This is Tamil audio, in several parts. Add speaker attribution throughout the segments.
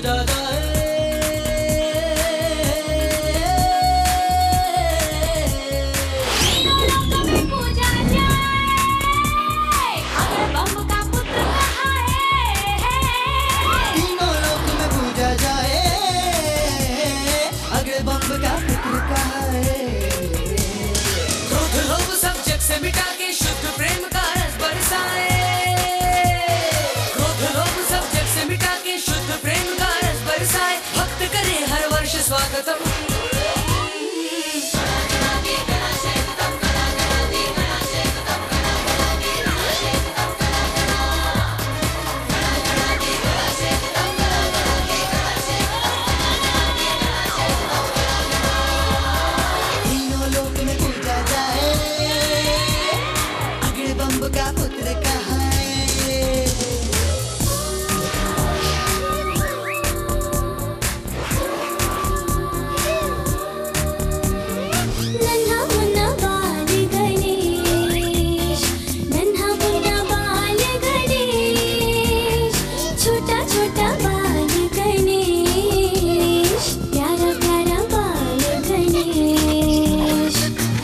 Speaker 1: पूजा तीनों लोक में पूजा जाए अगले बम का पुत्र कहाँ है क्रोध लोभ सब जग से मिटा के शुद्ध प्रेम का रस बरसाए क्रोध लोभ सब जग से मिटा के शुद्ध प्रेम का रस बरसाए भक्त करे हर वर्ष स्वागतम तीनों लोक में पूजा जाए अगले बम का पुत्र कहाँ है
Speaker 2: नन्हा मुन्ना बाल गणेश नन्हा मुन्ना बाल गणेश छोटा छोटा बाल गणेश प्यारा प्यारा बाल गणेश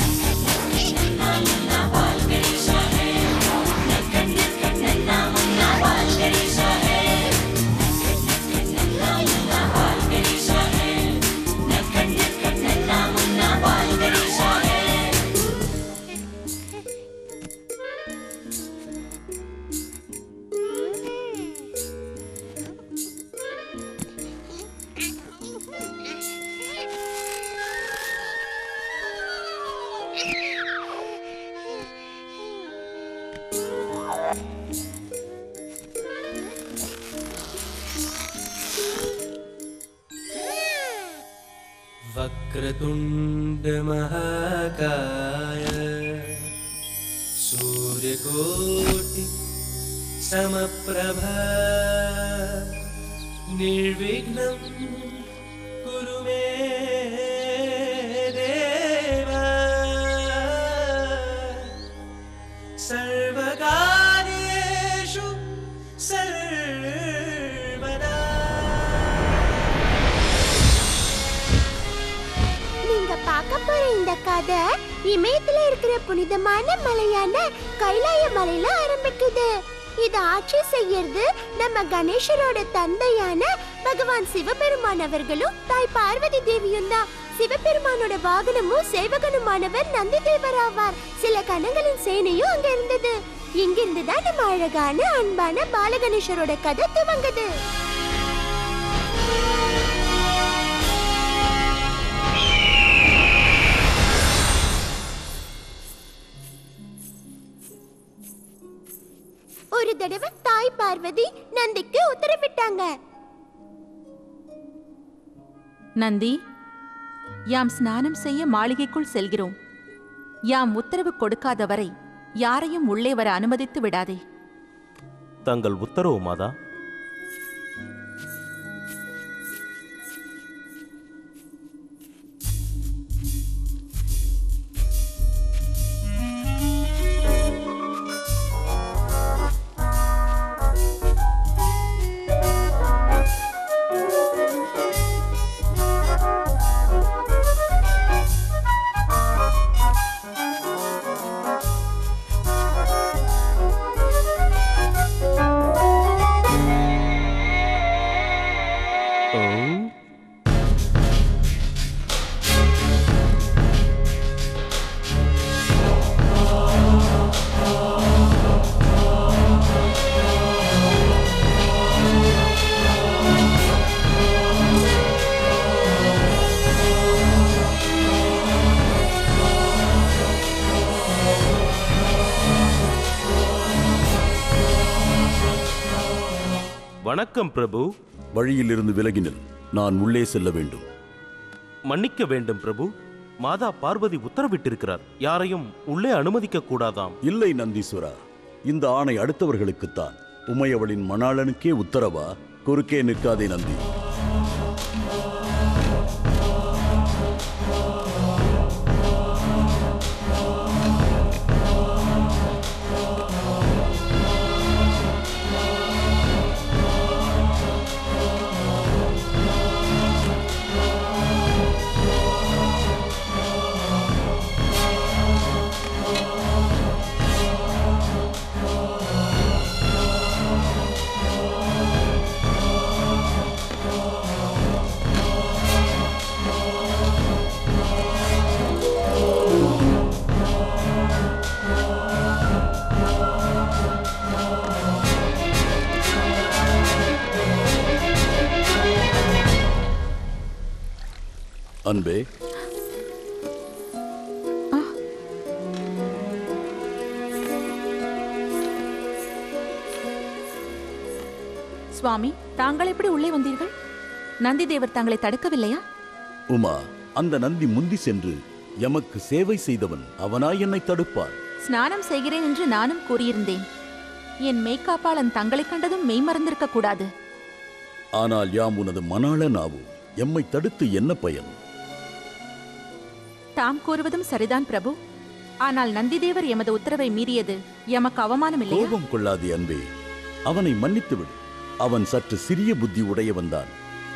Speaker 1: वक्रतुण्डमहाकाय सूर्यकोटि समप्रभा निर्विघ्नं कुरु मे देव सर्वकार्येषु सर्वदा
Speaker 2: நீங்க பார்க்க போற இந்த கதை இமயத்துல இருக்கிற புனிதமான மலையான கைலாய மலையில ஆரம்பிக்குது இத ஆட்சி செய்யறது நம்ம கணேசரோட தந்தையான பகவான் சிவபெருமான் அவர்களும் தாய் பார்வதி தேவியும் தான் சிவபெருமானோட வாகனமும் சேவகனுமானவர் நந்தி தேவர் ஆவார் சில கணங்களின் சேனையும் அங்க இருந்தது இங்கிருந்து தான் நம்ம அழகான அன்பான பாலகணேசரோட கதை துவங்குது ஒரு தடவை தாய் பார்வதி நந்திக்கு உத்தரவிட்டாங்க
Speaker 3: நந்தி யாம் ஸ்நானம் செய்ய மாளிகைக்குள் செல்கிறோம் யாம் உத்தரவு கொடுக்காத வரை யாரையும் உள்ளே வர அனுமதித்து விடாதே
Speaker 4: தங்கள் உத்தரவு மாதா ஓ வணக்கம் பிரபு
Speaker 5: வழியிலிருந்து விலகினில் நான் உள்ளே செல்ல வேண்டும்
Speaker 4: மன்னிக்க வேண்டும் பிரபு மாதா பார்வதி உத்தரவிட்டிருக்கிறார் யாரையும் உள்ளே அனுமதிக்க கூடாதாம்
Speaker 5: இல்லை நந்தீஸ்வரா இந்த ஆணை அடுத்தவர்களுக்குத்தான் உமையவளின் மணாளனுக்கே உத்தரவா குறுக்கே நிற்காதே நந்தி அன்பே
Speaker 3: சுவாமி தாங்கள் எப்படி உள்ளே வந்தீர்கள் நந்தி தேவர் தங்களை தடுக்கவில்லையா
Speaker 5: உமா அந்த நந்தி முந்தி சென்று எமக்கு சேவை செய்தவன் அவனாய் என்னை தடுப்பான்
Speaker 3: ஸ்நானம் செய்கிறேன் என்று நானும் கூறியிருந்தேன் என் மெய்க்காப்பாளன் தங்களைக் கண்டதும் மெய்மறந்திருக்க கூடாது
Speaker 5: ஆனால் யாம் உனது மணாளன் ஆவோம் எம்மை தடுத்து என்ன பயன்
Speaker 3: தாம் கூறுவதும் சரிதான் பிரபு ஆனால் நந்திதேவர் எமது உத்தரவை மீறியது எமக்கு அவமானம் இல்லையா
Speaker 5: கோபம் கொள்ளாதே அன்பே அவனை மன்னித்து விடு அவன் சற்று சிறிய புத்தி உடையவன்தான்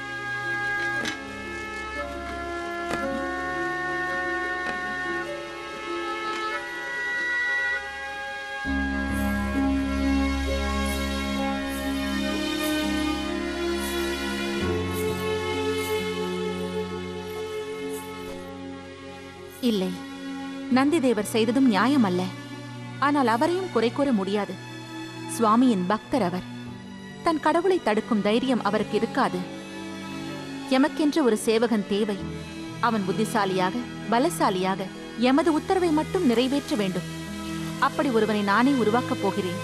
Speaker 3: இல்லை நந்திதேவர் செய்ததும் நியாயம் அல்ல ஆனால் அவரையும் குறை கூற முடியாது சுவாமியின் பக்தர் அவர் தன் கடவுளை தடுக்கும் தைரியம் அவருக்கு இருக்காது எமக்கென்று ஒரு சேவகன் தேவை அவன் புத்திசாலியாக பலசாலியாக எமது உத்தரவை மட்டும் நிறைவேற்ற வேண்டும் அப்படி ஒருவனை நானே உருவாக்கப் போகிறேன்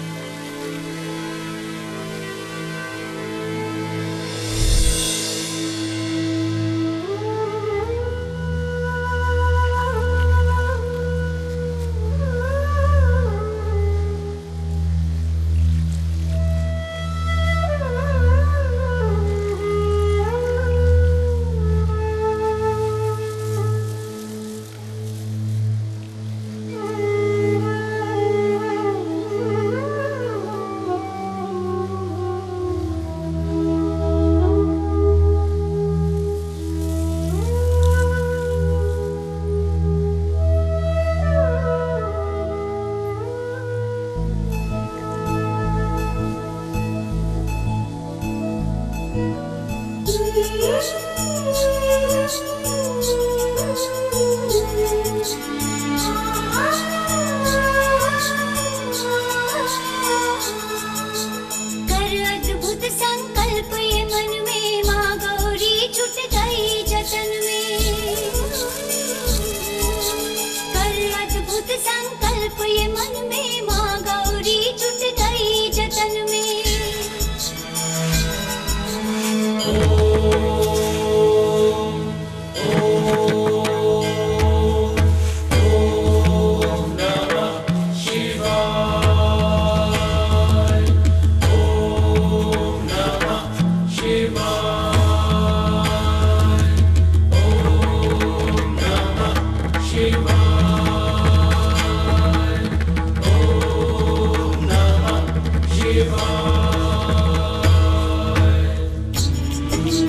Speaker 6: कर अद्भुत संकल्प ये मन में माँ गौरी छुट गई जतन में कर अद्भुत संकल्प ये मन में माँ गौरी छुट गई जतन में
Speaker 1: Shiva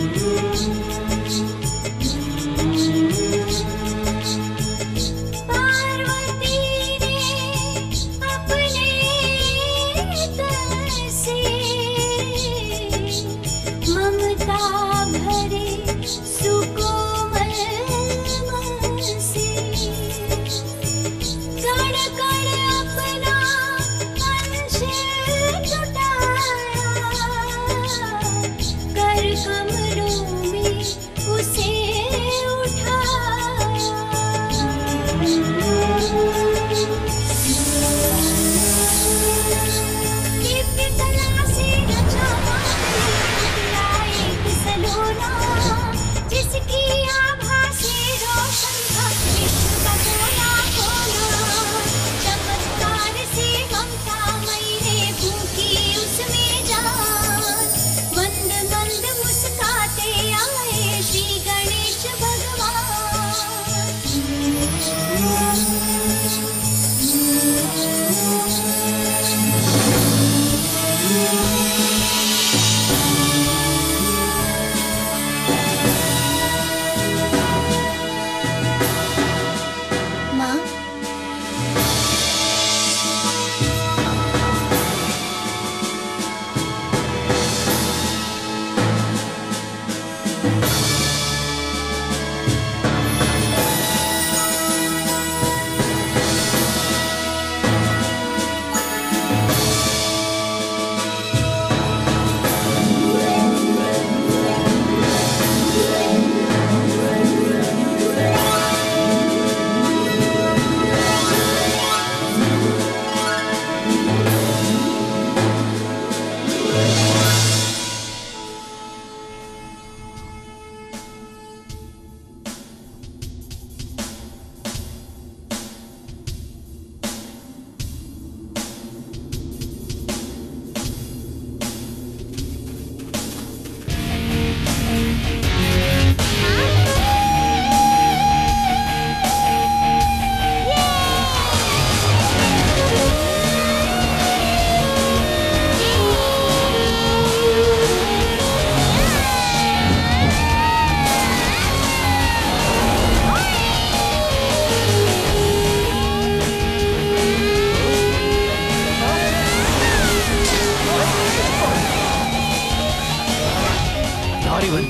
Speaker 7: யார் இவன்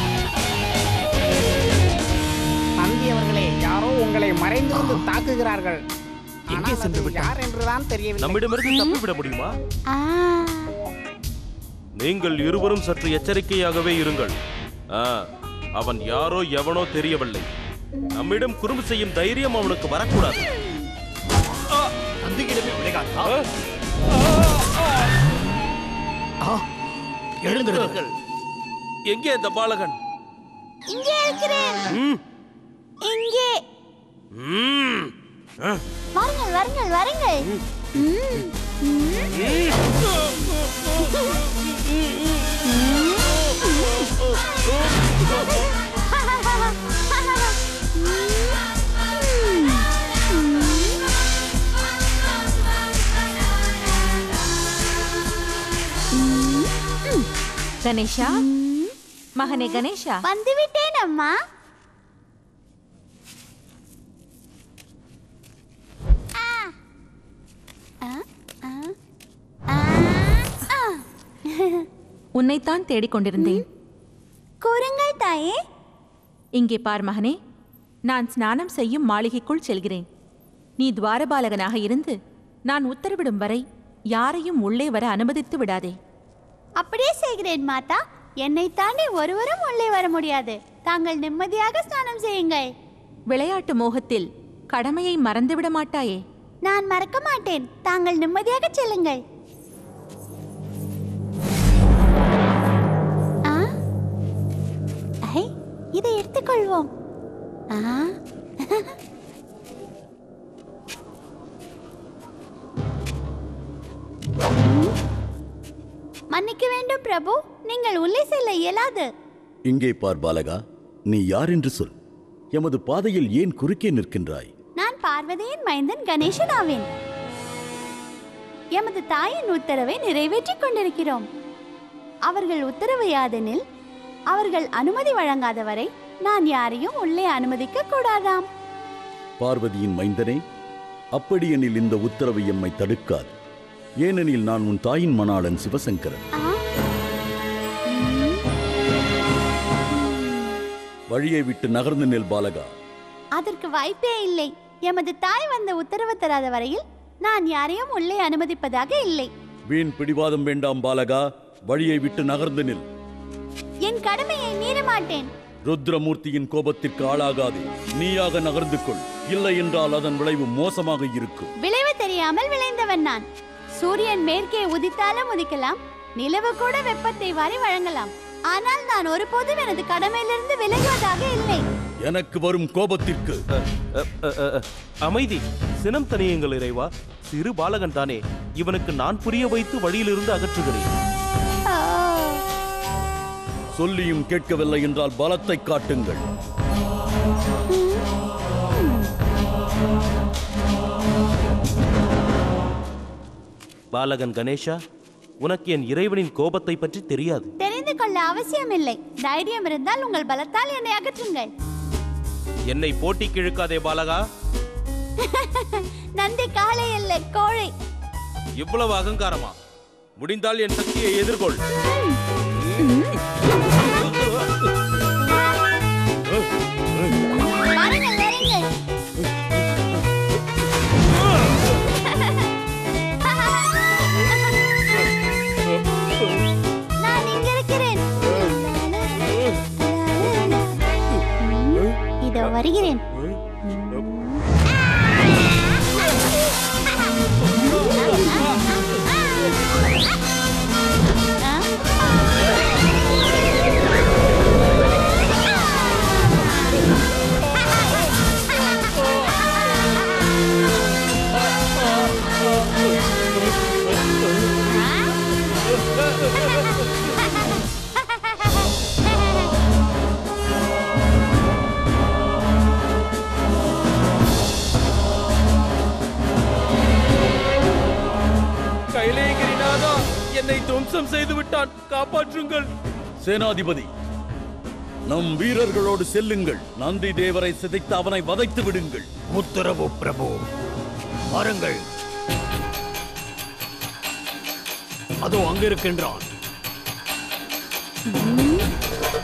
Speaker 8: நந்தி அவர்களே யாரோ உங்களை மறைந்திருந்து தாக்குகிறார்கள்
Speaker 7: எங்கே
Speaker 8: ஆனால்
Speaker 7: சென்று
Speaker 8: அது
Speaker 7: விட்டான்?
Speaker 8: யார் என்றுதான் தெரியவில்லை
Speaker 4: நம்மிடமிருந்து தப்பிவிட முடியுமா
Speaker 2: ஆ
Speaker 4: நீங்கள் இருவரும் சற்று எச்சரிக்கையாகவே இருங்கள் ஆ, அவன் யாரோ எவனோ தெரியவில்லை நம்மிடம் குறும்பு செய்யும் தைரியம் அவனுக்கு வரக்கூடாது
Speaker 7: நந்தியிடமே விளையாட்டா
Speaker 4: ஆ,
Speaker 7: ஆ, எழுந்திருங்கள்
Speaker 4: எங்கே இந்த பாலகன்
Speaker 2: இங்கே இருக்கிறேன்
Speaker 4: ம்,
Speaker 2: இங்கே
Speaker 4: ம், ஆ,
Speaker 2: வாருங்கள் வாருங்கள் வாருங்கள் ம், ம்.
Speaker 3: கணேஷா மகனே கணேஷா
Speaker 2: வந்துவிட்டேன் அம்மா ஆ. ஆ, ஆ, ஆ, ஆ.
Speaker 3: உன்னைத்தான் தேடிக் கொண்டிருந்தேன்
Speaker 2: கூறுங்கள் தாயே
Speaker 3: இங்கே பார் மகனே நான் ஸ்நானம் செய்யும் மாளிகைக்குள் செல்கிறேன் நீ துவாரபாலகனாக இருந்து நான் உத்தரவிடும் வரை யாரையும் உள்ளே வர அனுமதித்து விடாதே
Speaker 2: அப்படியே செய்கிறேன் மாதா என்னை தாண்டி ஒருவரும் உள்ளே வர முடியாது தாங்கள் நிம்மதியாக ஸ்நானம் செய்யுங்கள்
Speaker 3: விளையாட்டு மோகத்தில் கடமையை மறந்துவிட மாட்டாயே
Speaker 2: நான் மறக்க மாட்டேன் தாங்கள் நிம்மதியாக செல்லுங்கள் ஆ? ஐ, இதை எடுத்துக்கொள்வோம் ஆ? ம்? மன்னிக்க வேண்டும் பிரபு நீங்கள் உள்ளே செல்ல இயலாது
Speaker 5: இங்கே பார் பாலகா நீ யார் என்று சொல் எமது பாதையில் ஏன் குறுக்கே நிற்கின்றாய்
Speaker 2: நான் பார்வதியின் மைந்தன் கணேசன் ஆவேன் எமது தாயின் உத்தரவை நிறைவேற்றிக் கொண்டிருக்கிறோம் அவர்கள் உத்தரவு யாதெனில் அவர்கள் அனுமதி வழங்காத வரை நான் யாரையும் உள்ளே அனுமதிக்க கூடாதாம்
Speaker 5: பார்வதியின் மைந்தனே அப்படியெனில் இந்த உத்தரவு எம்மை தடுக்காது ஏனெனில் நான் உன் தாயின் மணாளன் சிவசங்கரன்
Speaker 2: ஆ? ம்.
Speaker 5: வழியை விட்டு நகர்ந்து நெல் பாலகா
Speaker 2: அதற்கு வாய்ப்பே இல்லை எமது தாய் வந்த உத்தரவு தராத வரையில் நான் யாரையும் உள்ளே அனுமதிப்பதாக இல்லை
Speaker 5: வீண் பிடிவாதம் வேண்டாம் பாலகா வழியை விட்டு நகர்ந்து நில்
Speaker 2: என் கடமையை மீற மாட்டேன்
Speaker 5: ருத்ரமூர்த்தியின் கோபத்திற்கு ஆளாகாதே நீயாக நகர்ந்து கொள் இல்லை என்றால் அதன் விளைவு மோசமாக இருக்கும்
Speaker 2: விளைவு தெரியாமல் விளைந்தவன் நான் சூரியன் மேற்கே உதித்தாலும் உதிக்கலாம் நிலவு கூட வெப்பத்தை வாரி வழங்கலாம் ஆனால் நான் ஒருபோதும் எனது கடமையிலிருந்து விலகுவதாக இல்லை
Speaker 5: எனக்கு வரும் கோபத்திற்கு
Speaker 4: அ, அ, அ, அ, அமைதி சினம் தனியுங்கள் இறைவா சிறு பாலகன் தானே இவனுக்கு நான் புரிய வைத்து வழியிலிருந்து அகற்றுகிறேன்
Speaker 2: ஆ,
Speaker 5: சொல்லியும் கேட்கவில்லை என்றால் பலத்தை காட்டுங்கள்
Speaker 4: பாலகன் கணேஷா உனக்கு என் இறைவனின் கோபத்தை பற்றி தெரியாது
Speaker 2: தெரிந்து கொள்ள அவசியமில்லை தைரியம் இருந்தால் உங்கள் பலத்தால் என்னை அகற்றுங்கள்
Speaker 4: என்னை போட்டிக்கு இழுக்காதே பாலகா
Speaker 2: நந்தி காளை அல்ல கோழை
Speaker 4: இவ்வளவு அகங்காரமா முடிந்தால் என் சக்தியை எதிர்கொள்
Speaker 2: வாருங்கள் வாருங்கள் நான் இங்க இருக்கிறேன் இதோ வருகிறேன்
Speaker 4: கைலேகிரிநாதா என்னை துவம்சம் செய்து விட்டான் காப்பாற்றுங்கள்
Speaker 5: சேனாதிபதி நம் வீரர்களோடு செல்லுங்கள் நந்தி தேவரை சிதைத்து அவனை வதைத்து விடுங்கள்
Speaker 7: உத்தரவு பிரபு வாருங்கள் அதோ அங்கிருக்கின்றான்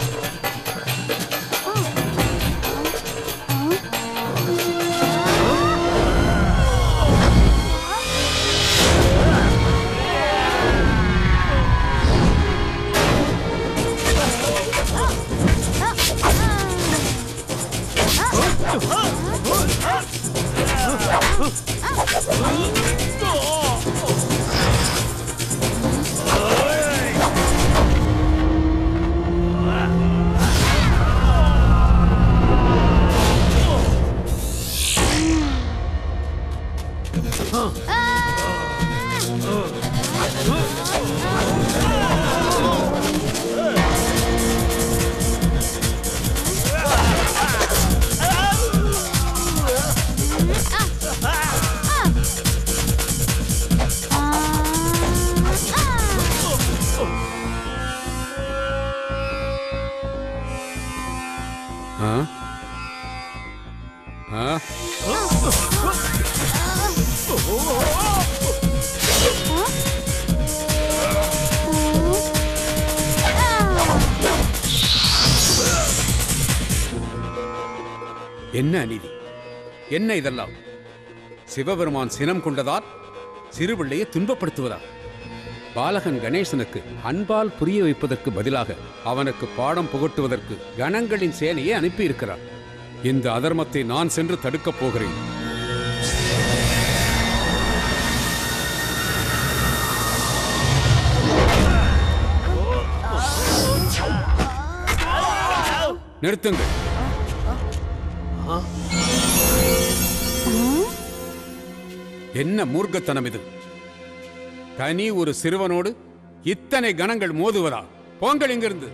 Speaker 9: ஆ? ஆ? என்ன அநீதி என்ன இதெல்லாம் சிவபெருமான் சினம் கொண்டதால் சிறுபிள்ளையை துன்பப்படுத்துவதா பாலகன் கணேசனுக்கு அன்பால் புரிய வைப்பதற்கு பதிலாக அவனுக்கு பாடம் புகட்டுவதற்கு கணங்களின் சேனையை அனுப்பியிருக்கிறார் இந்த அதர்மத்தை நான் சென்று தடுக்கப் போகிறேன் நிறுத்துங்கள் என்ன மூர்க்கத்தனம் இது தனி ஒரு சிறுவனோடு இத்தனை கணங்கள் மோதுவதா போங்கள் இங்கிருந்து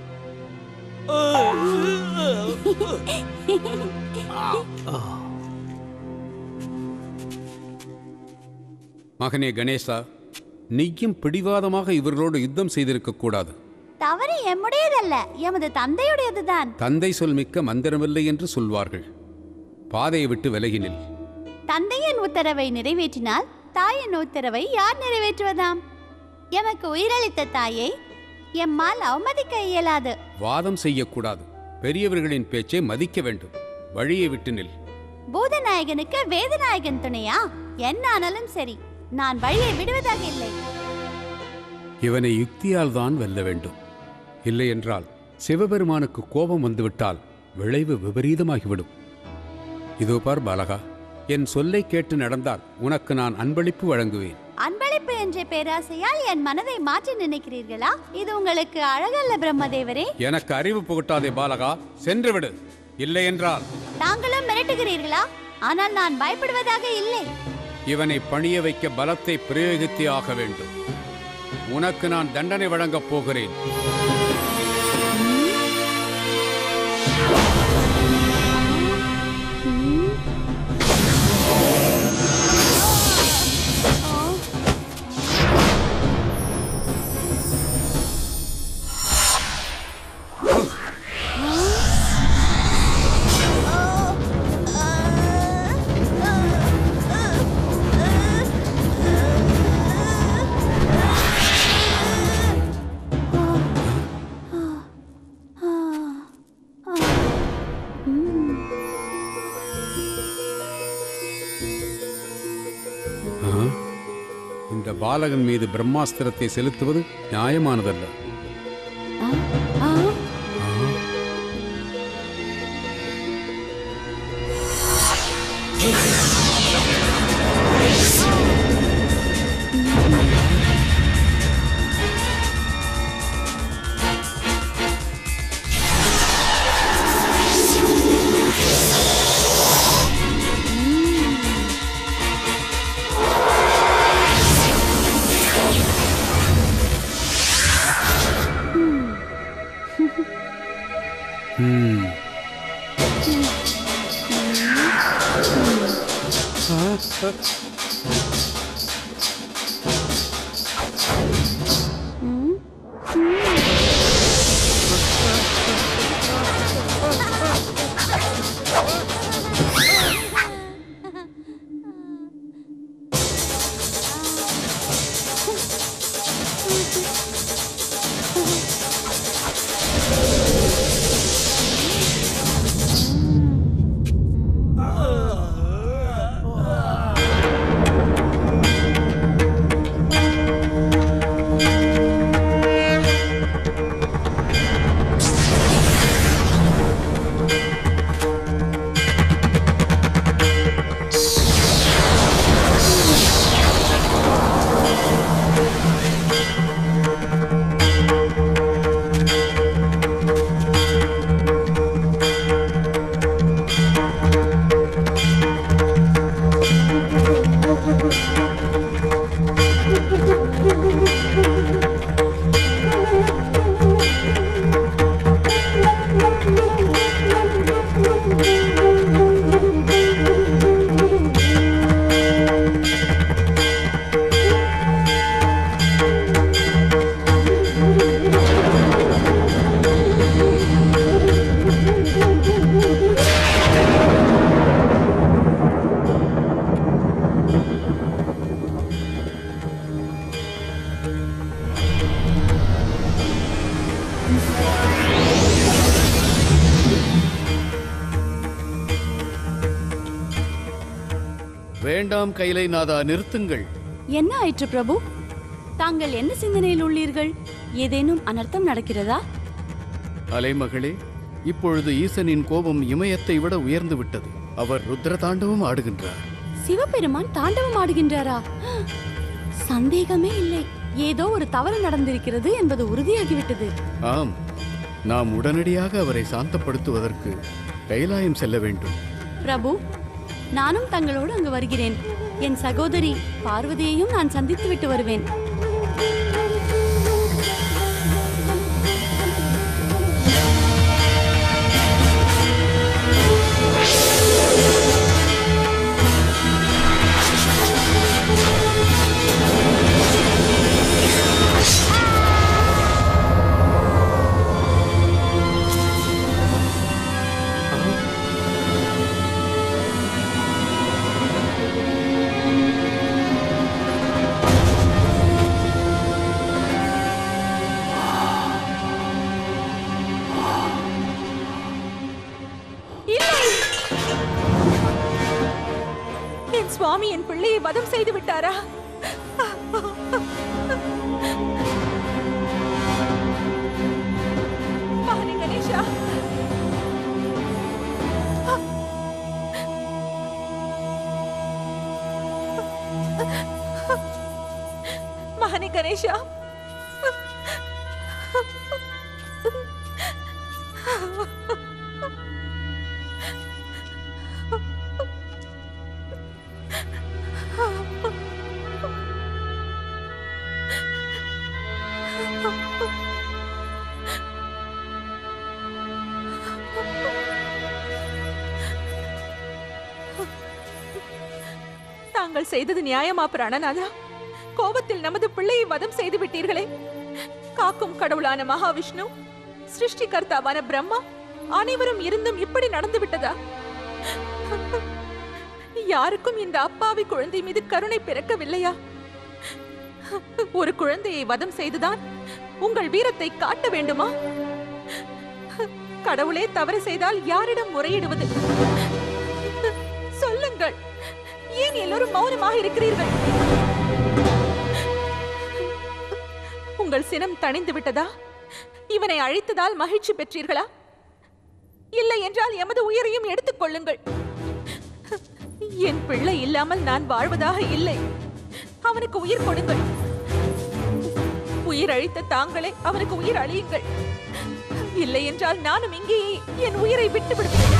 Speaker 9: மகனே கணேசா நீயும் பிடிவாதமாக இவர்களோடு யுத்தம் செய்திருக்க கூடாது
Speaker 2: தவறு எம்முடையதல்ல எமது தந்தையுடையதுதான்
Speaker 9: தந்தை சொல் மிக்க மந்திரமில்லை என்று சொல்வார்கள் பாதையை விட்டு விலகினில்
Speaker 2: தந்தையின் உத்தரவை நிறைவேற்றினால் தாயின் உத்தரவை யார் நிறைவேற்றுவதாம் எமக்கு உயிரளித்த தாயை எம்மால் அவமதிக்க இயலாது
Speaker 9: வாதம் செய்யக்கூடாது பெரியவர்களின் பேச்சை மதிக்க வேண்டும் வழியை விட்டு நில்
Speaker 2: பூதநாயகனுக்கு வேதநாயகன் துணையா என்ன ஆனாலும் சரி நான் வழியை விடுவதாக இல்லை
Speaker 9: இவனை யுக்தியால் தான் வெல்ல வேண்டும் இல்லை என்றால் சிவபெருமானுக்கு கோபம் வந்துவிட்டால் விளைவு விபரீதமாகிவிடும் இதோ பார் பாலகா என் சொல்லை கேட்டு நடந்தால் உனக்கு நான் அன்பளிப்பு வழங்குவேன்
Speaker 2: அன்பளிப்பு என்ற பேராசையால் என் மனதை மாற்றி நினைக்கிறீர்களா இது உங்களுக்கு அழகல்ல பிரம்மதேவரே
Speaker 9: எனக்கு அறிவு புகட்டாதே பாலகா சென்று விடு இல்லை என்றால்
Speaker 2: தாங்களும் மிரட்டுகிறீர்களா ஆனால் நான் பயப்படுவதாக இல்லை
Speaker 9: இவனை பணிய வைக்க பலத்தை பிரயோகித்தே ஆக வேண்டும் உனக்கு நான் தண்டனை வழங்கப் போகிறேன் ஆ? இந்த பாலகன் மீது பிரம்மாஸ்திரத்தை செலுத்துவது நியாயமானதல்ல ஆ? ம்.
Speaker 2: ஆ
Speaker 10: வேண்டாம் கைலைநாதா நிறுத்துங்கள்
Speaker 11: என்ன ஆயிற்று பிரபு தாங்கள் என்ன சிந்தனையில் உள்ளீர்கள் ஏதேனும் அனர்த்தம் நடக்கிறதா
Speaker 10: அலைமகளே இப்பொழுது ஈசனின் கோபம் இமயத்தை விட உயர்ந்து விட்டது அவர் ருத்ர தாண்டவம் ஆடுகின்றார்
Speaker 11: சிவபெருமான் தாண்டவம் ஆடுகின்றாரா சந்தேகமே இல்லை ஏதோ ஒரு தவறு நடந்திருக்கிறது என்பது உறுதியாகிவிட்டது
Speaker 10: ஆம் நாம் உடனடியாக அவரை சாந்தப்படுத்துவதற்கு கைலாயம் செல்ல வேண்டும்
Speaker 11: பிரபு நானும் தங்களோடு அங்கு வருகிறேன் என் சகோதரி பார்வதியையும் நான் சந்தித்து விட்டு வருவேன்
Speaker 3: இல்லை என் சுவாமி என் பிள்ளையை வதம் செய்து விட்டாரா மகனே கணேஷா மகனே கணேஷா தாங்கள் செய்தது நியாயமா பிராணநாதா கோபத்தில் நமது பிள்ளையை வதம் செய்து விட்டீர்களே காக்கும் கடவுளான மகாவிஷ்ணு சிருஷ்டிகர்த்தாவான பிரம்மா அனைவரும் இருந்தும் இப்படி நடந்து விட்டதா யாருக்கும் இந்த அப்பாவி குழந்தை மீது கருணை பிறக்கவில்லையா ஒரு குழந்தையை வதம் செய்துதான் உங்கள் வீரத்தை காட்ட வேண்டுமா கடவுளே தவறு செய்தால் யாரிடம் முறையிடுவது சொல்லுங்கள் ஏன் எல்லோரும் மௌனமாக இருக்கிறீர்கள் உங்கள் சினம் தணிந்து விட்டதா இவனை அழித்ததால் மகிழ்ச்சி பெற்றீர்களா இல்லை என்றால் எமது உயிரையும் எடுத்துக் கொள்ளுங்கள் என் பிள்ளை இல்லாமல் நான் வாழ்வதாக இல்லை அவனுக்கு உயிர் கொடுங்கள் உயிர் அழித்த தாங்களே அவனுக்கு உயிர் அழியுங்கள் இல்லை என்றால் நானும் இங்கேயே என் உயிரை விட்டு விடுவேன்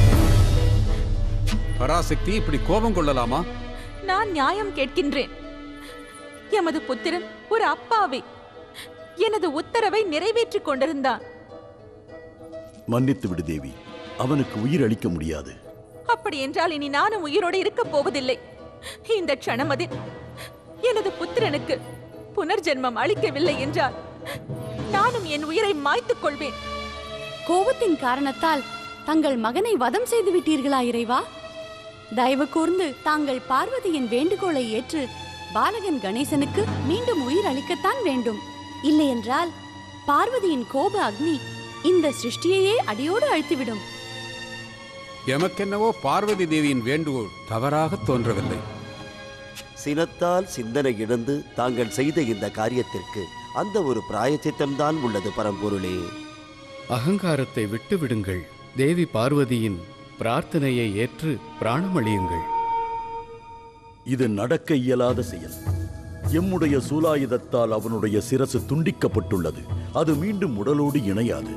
Speaker 9: பராசக்தி இப்படி கோபம் கொள்ளலாமா
Speaker 3: நான் நியாயம் கேட்கின்றேன் எமது புத்திரன் ஒரு அப்பாவி எனது உத்தரவை நிறைவேற்றிக் கொண்டிருந்தான்
Speaker 5: மன்னித்து விடு தேவி அவனுக்கு உயிர் அளிக்க முடியாது
Speaker 3: அப்படி என்றால் இனி நானும் உயிரோடு இருக்கப் போவதில்லை இந்த க்ஷணமதில் எனது புத்திரனுக்கு புனர்ஜென்மம் அளிக்கவில்லை என்றால் நானும் என் உயிரை மாய்த்துக் கொள்வேன்
Speaker 11: கோபத்தின் காரணத்தால் தங்கள் மகனை வதம் செய்து விட்டீர்களா இறைவா தயவு கூர்ந்து தாங்கள் பார்வதியின் வேண்டுகோளை ஏற்று பாலகன் கணேசனுக்கு மீண்டும் உயிர் அளிக்கத்தான் வேண்டும் இல்லையென்றால் பார்வதியின் கோப அக்னி இந்த சிருஷ்டியையே அடியோடு அழித்துவிடும்
Speaker 9: எமக்கென்னவோ பார்வதி தேவியின் வேண்டுகோள் தவறாக தோன்றவில்லை
Speaker 12: சினத்தால் சிந்தனை இழந்து தாங்கள் செய்த இந்த காரியத்திற்கு அந்த ஒரு பிராயச்சித்தம்தான் உள்ளது பரம்பொருளே
Speaker 10: அகங்காரத்தை விட்டு விடுங்கள் தேவி பார்வதியின் பிரார்த்தனையை ஏற்று பிராணமளியுங்கள்
Speaker 5: இது நடக்க இயலாத செயல் எம்முடைய சூலாயுதத்தால் அவனுடைய சிரசு துண்டிக்கப்பட்டுள்ளது அது மீண்டும் உடலோடு இணையாது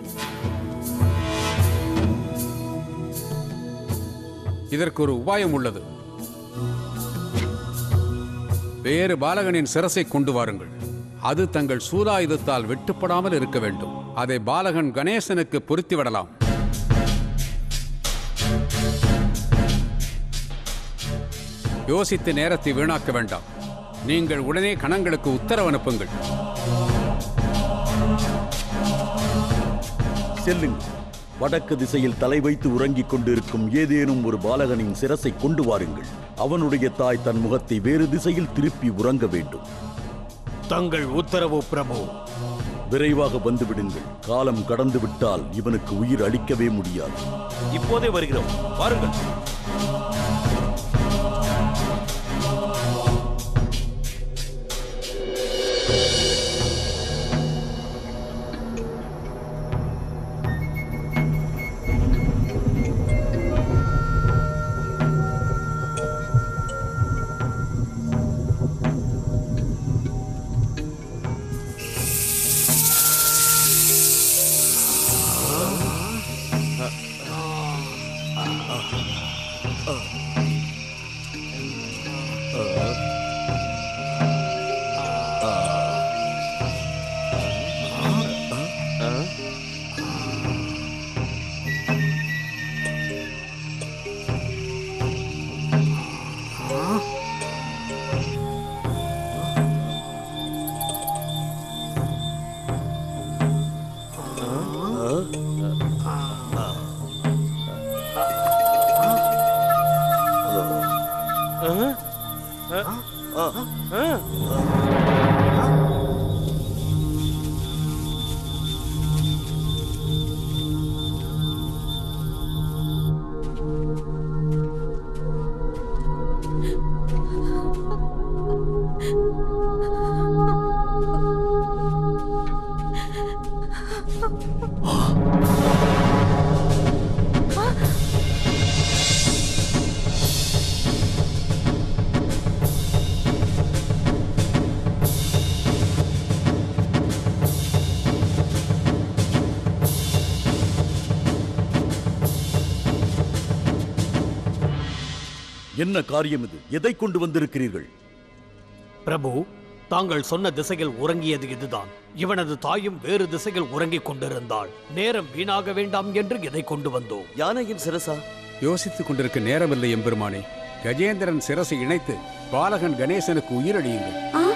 Speaker 9: இதற்கு ஒரு உபாயம் உள்ளது வேறு பாலகனின் சிரசை கொண்டு வாருங்கள் அது தங்கள் சூலாயுதத்தால் வெட்டுப்படாமல் இருக்க வேண்டும் அதை பாலகன் கணேசனுக்கு பொருத்தி விடலாம் யோசித்து நேரத்தை வீணாக்க வேண்டாம் நீங்கள் உடனே கணங்களுக்கு உத்தரவு அனுப்புங்கள்
Speaker 5: செல்லுங்கள் வடக்கு திசையில் தலை வைத்து உறங்கிக் கொண்டிருக்கும் ஏதேனும் ஒரு பாலகனின் சிரசை கொண்டு வாருங்கள் அவனுடைய தாய் தன் முகத்தை வேறு திசையில் திருப்பி உறங்க வேண்டும்
Speaker 7: தங்கள் உத்தரவு பிரபு
Speaker 5: விரைவாக வந்துவிடுங்கள் காலம் கடந்து விட்டால் இவனுக்கு உயிர் அளிக்கவே முடியாது
Speaker 4: இப்போதே வருகிறோம் வாருங்கள்
Speaker 5: என்ன காரியம் இது எதை கொண்டு வந்திருக்கிறீர்கள்
Speaker 7: பிரபு தாங்கள் சொன்ன திசையில் உறங்கியது இதுதான் இவனது தாயும் வேறு திசையில் உறங்கிக் கொண்டிருந்தாள் நேரம் வீணாக வேண்டாம் என்று இதை கொண்டு வந்தோம்
Speaker 12: யானையின் சிரசா
Speaker 9: யோசித்துக் கொண்டிருக்க நேரமில்லை எம்பெருமானே கஜேந்திரன் சிரசை இணைத்து பாலகன் கணேசனுக்கு உயிரடியுங்கள்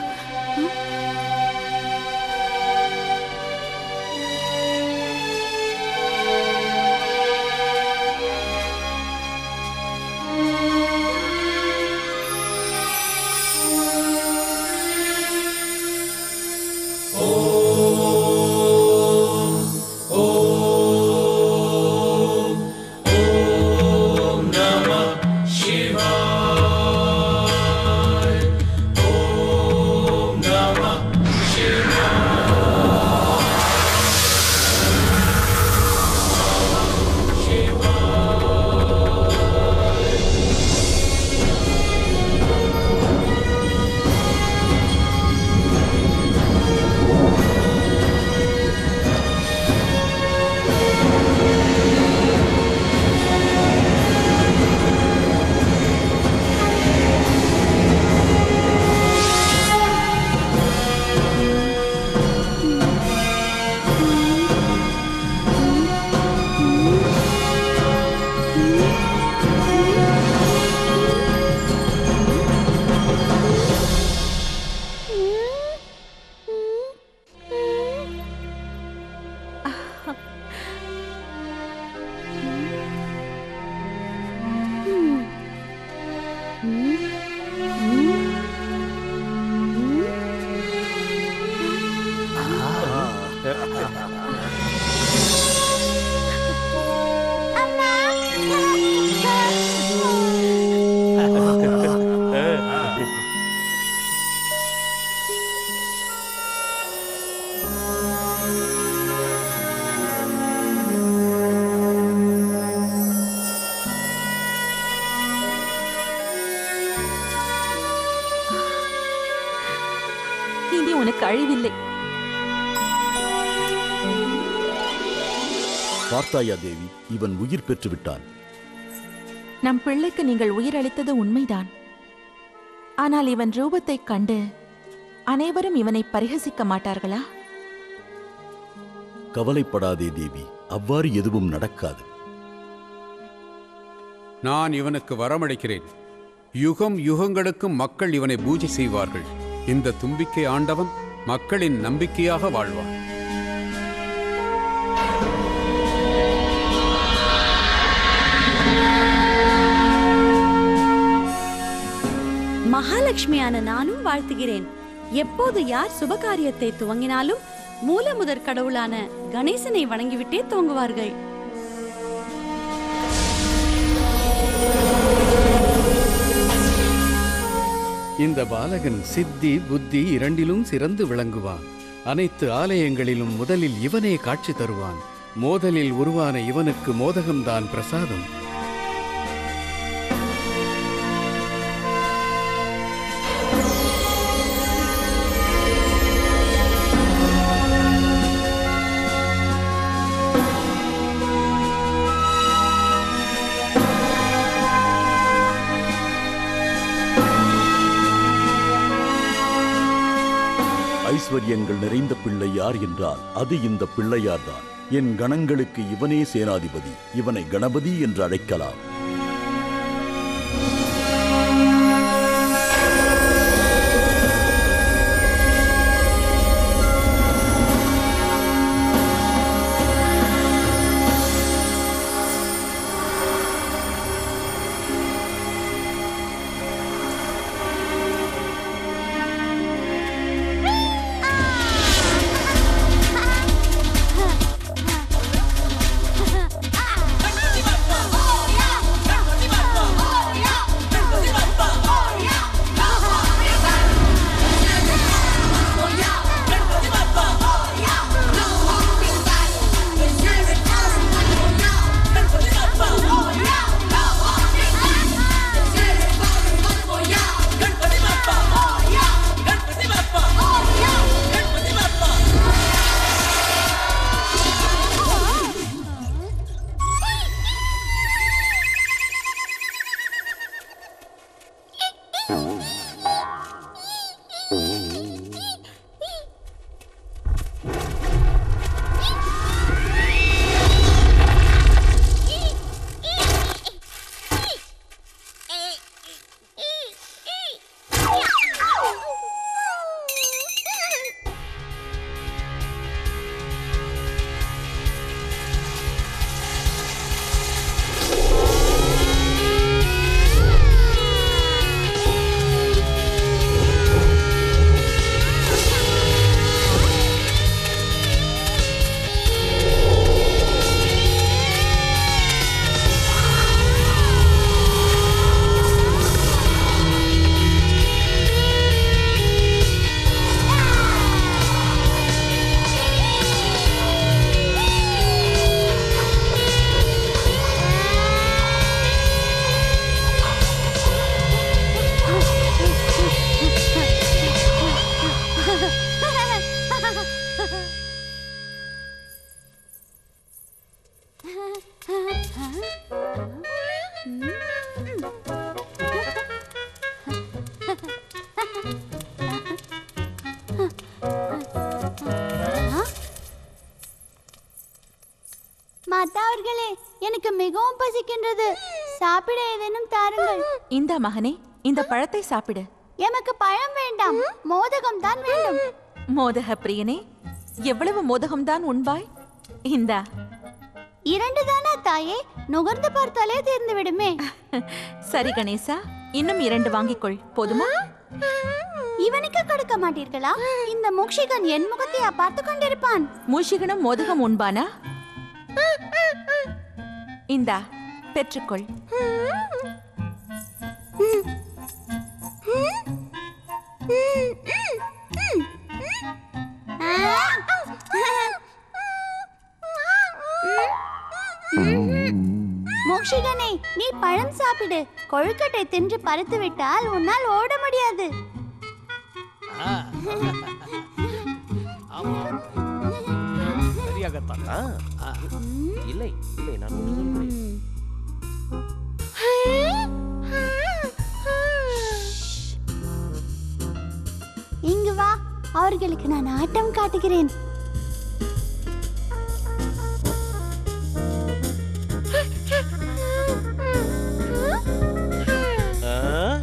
Speaker 3: இனி உனக்கு அழிவில்லை
Speaker 5: பார்த்தாயா தேவி இவன் உயிர் பெற்று விட்டான்
Speaker 3: நம் பிள்ளைக்கு நீங்கள் உயிரளித்தது உண்மைதான் ஆனால் இவன் ரூபத்தைக் கண்டு அனைவரும் இவனை பரிகசிக்க மாட்டார்களா
Speaker 5: கவலைப்படாதே தேவி அவ்வாறு எதுவும் நடக்காது
Speaker 9: நான் இவனுக்கு வரமளிக்கிறேன் யுகம் யுகங்களுக்கும் மக்கள் இவனை பூஜை செய்வார்கள் இந்த தும்பிக்கை ஆண்டவன் மக்களின் நம்பிக்கையாக வாழ்வான்
Speaker 11: மகாலட்சுமியான நானும் வாழ்த்துகிறேன் எப்போது யார் சுபகாரியத்தை துவங்கினாலும் மூலமுதற் கடவுளான கணேசனை வணங்கிவிட்டே துவங்குவார்கள்
Speaker 10: இந்த பாலகன் சித்தி புத்தி இரண்டிலும் சிறந்து விளங்குவான் அனைத்து ஆலயங்களிலும் முதலில் இவனே காட்சி தருவான் மோதலில் உருவான இவனுக்கு மோதகம்தான் பிரசாதம்
Speaker 11: ஆ
Speaker 5: ஐஸ்வர்யங்கள் நிறைந்த பிள்ளை யார் என்றால் அது இந்த பிள்ளையார்தான் என் கணங்களுக்கு இவனே சேனாதிபதி இவனை கணபதி என்று அழைக்கலாம்
Speaker 2: மாதா அவர்களே எனக்கு மிகவும் பசிக்கின்றது சாப்பிட ஏதேனும் தாருங்கள்
Speaker 3: இந்த மகனே இந்த பழத்தை சாப்பிடு
Speaker 2: எமக்கு பழம் வேண்டாம் மோதகம் தான் வேண்டும்
Speaker 3: மோதக பிரியனே எவ்வளவு மோதகம்தான் உண்பாய் இந்தா
Speaker 2: இரண்டு தானா தாயே நுகர்ந்து பார்த்தாலே தீர்ந்து விடுமே
Speaker 3: சரி கணேசா இன்னும் இரண்டு வாங்கிக்கொள் போதுமா
Speaker 2: இவனுக்கு கொடுக்க மாட்டீர்களா இந்த முக்ஷிகன் என் முகத்தையா பார்த்து கொண்டிருப்பான்
Speaker 3: மூஷிகனும் மோதகம் உண்பானா இந்தா பெற்றுக்கொள்
Speaker 2: மோக்ஷிகனே நீ பழம் சாப்பிடு கொழுக்கட்டை தின்று பறித்து விட்டால் உன்னால் ஓட முடியாது
Speaker 7: சரியாகத்தான்
Speaker 4: ஆ, இல்லை இல்லை நான் ஒன்று சொல்கிறேன்
Speaker 2: இங்கு வா அவர்களுக்கு நான் ஆட்டம் காட்டுகிறேன்
Speaker 4: ஆ,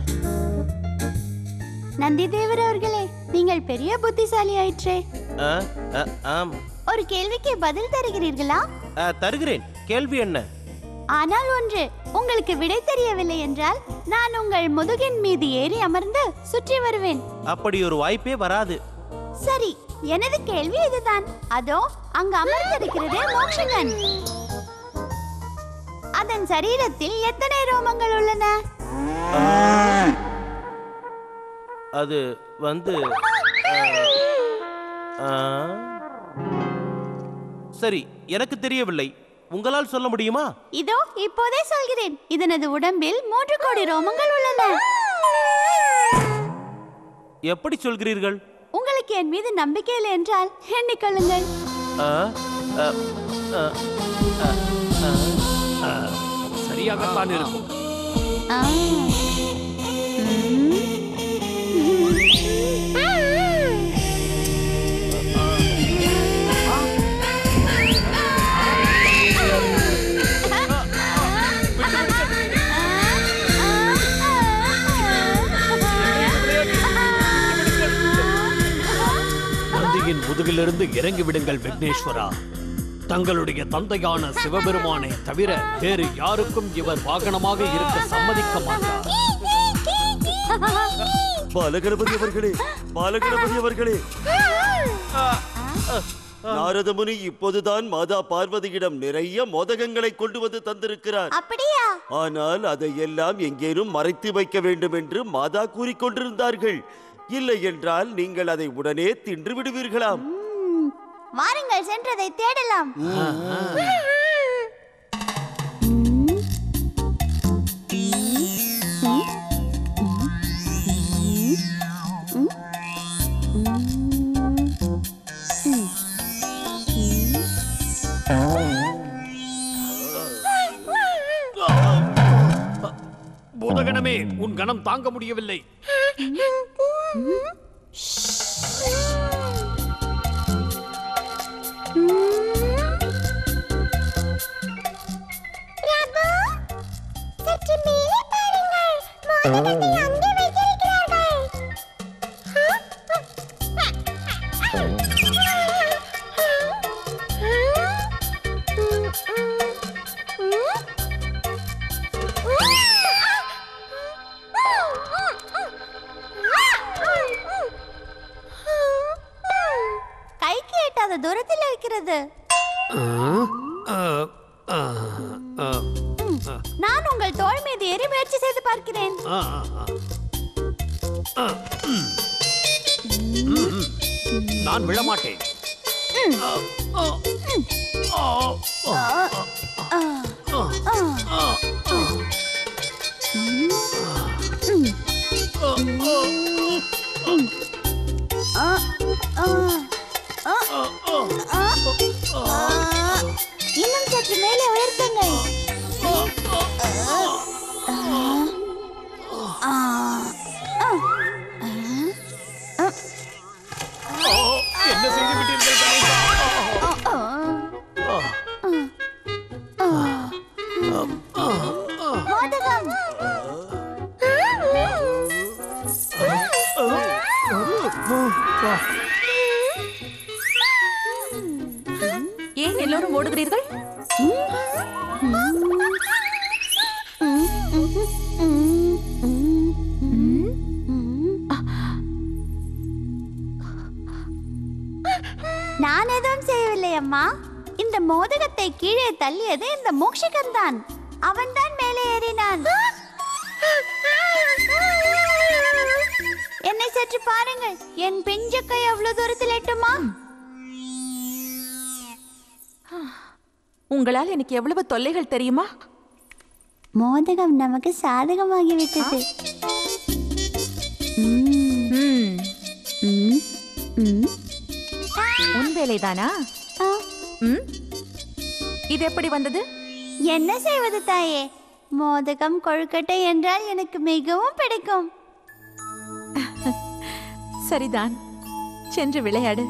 Speaker 2: நந்திதேவர் அவர்களே நீங்கள் பெரிய புத்திசாலி ஆயிற்றே
Speaker 4: ஆ, ஆ, ஆம்
Speaker 2: ஒரு கேள்விக்கு பதில் தருகிறீர்களா
Speaker 4: ஆ, தருகிறேன் கேள்வி என்ன
Speaker 2: ஆனால் ஒன்று உங்களுக்கு விடை தெரியவில்லை என்றால் நான் உங்கள் முதுகின் மீது ஏறி அமர்ந்து சுற்றி வருவேன்
Speaker 4: அப்படி ஒரு வாய்ப்பே வராது
Speaker 2: சரி எனது கேள்வி இதுதான் அதோ அங்கு அமர்ந்திருக்கிறதே மோக்ஷகன் அதன் சரீரத்தில் எத்தனை ரோமங்கள் உள்ளன
Speaker 4: அது வந்து ஆ, ஆ, சரி எனக்கு தெரியவில்லை உங்களால் சொல்ல முடியுமா
Speaker 2: இதோ இப்போதே சொல்கிறேன் இதனது உடம்பில் மூன்று கோடி ரோமங்கள் உள்ளன
Speaker 4: எப்படி சொல்கிறீர்கள்
Speaker 2: உங்களுக்கு என் மீது நம்பிக்கை இல்லை என்றால் எண்ணிக்கொள்ளுங்கள்
Speaker 4: ஆ, ஆ, ஆ, ஆ, ஆ, ஆ.
Speaker 7: சரியாகத்தான் இருக்கும்
Speaker 2: ஆ. ம்.
Speaker 7: தந்தையின் முதுகிலிருந்து இறங்கி விடுங்கள் விக்னேஸ்வரா தங்களுடைய தந்தையான சிவபெருமானை தவிர வேறு யாருக்கும் இவர் வாகனமாக இருக்க சம்மதிக்க மாட்டார்
Speaker 12: பாலகணபதி அவர்களே பாலகணபதி அவர்களே நாரத முனி இப்போதுதான் மாதா பார்வதியிடம் நிறைய மோதகங்களை கொண்டு வந்து தந்திருக்கிறார்
Speaker 2: அப்படியா
Speaker 12: ஆனால் அதை எல்லாம் எங்கேனும் மறைத்து வைக்க வேண்டும் என்று மாதா கூறிக்கொண்டிருந்தார்கள் இல்லை என்றால் நீங்கள் அதை உடனே தின்று விடுவீர்களாம்
Speaker 2: வாருங்கள் சென்றதை தேடலாம்
Speaker 7: பூதகணமே உன் கணம் தாங்க முடியவில்லை
Speaker 2: பிரபு சற்று மேலே பாருங்கள் மோதகத்தை அங்கே வைத்திருக்கிறார்கள் கைக்கு எட்டாத தூரத்தில் இருக்கிறது நான் உங்கள் தோள் மீது ஏறி முயற்சி செய்து பார்க்கிறேன்
Speaker 7: நான் விழமாட்டேன்
Speaker 2: இன்னும் சற்று மேலே உயர்த்துங்கள்
Speaker 7: என்ன செய்து விட்டீர்கள் கணேசா?
Speaker 2: மோதகம்
Speaker 3: ஏன் எல்லோரும் ஓடுகிறீர்கள்
Speaker 2: நான் எதுவும் செய்யவில்லை அம்மா இந்த மோதகத்தை கீழே தள்ளியது இந்த மூஷிகன் தான் அவன்தான் மேலே ஏறினான் என்னை சற்று பாருங்கள் என் பிஞ்சு கை அவ்வளவு தூரத்தில் எட்டுமா
Speaker 3: உங்களால் எனக்கு எவ்வளவு தொல்லைகள் தெரியுமா
Speaker 2: மோதகம் நமக்கு சாதகமாகிவிட்டது
Speaker 3: ம். உன் வேலைதானா ம்? இது எப்படி வந்தது
Speaker 2: என்ன செய்வது தாயே மோதகம் கொழுக்கட்டை என்றால் எனக்கு மிகவும் பிடிக்கும்
Speaker 3: சரிதான் சென்று விளையாடு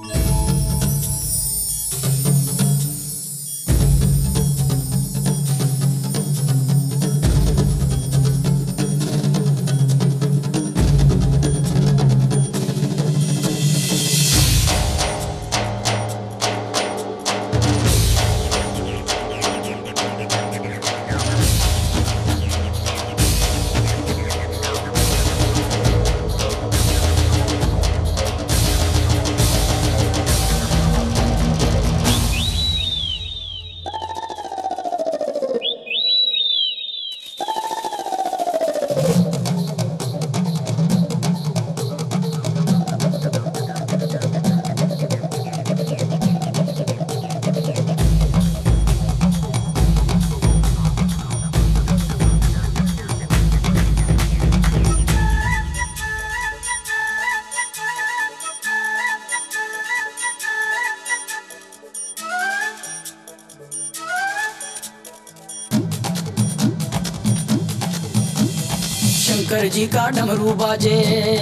Speaker 13: शंकर जी का डमरू बाजे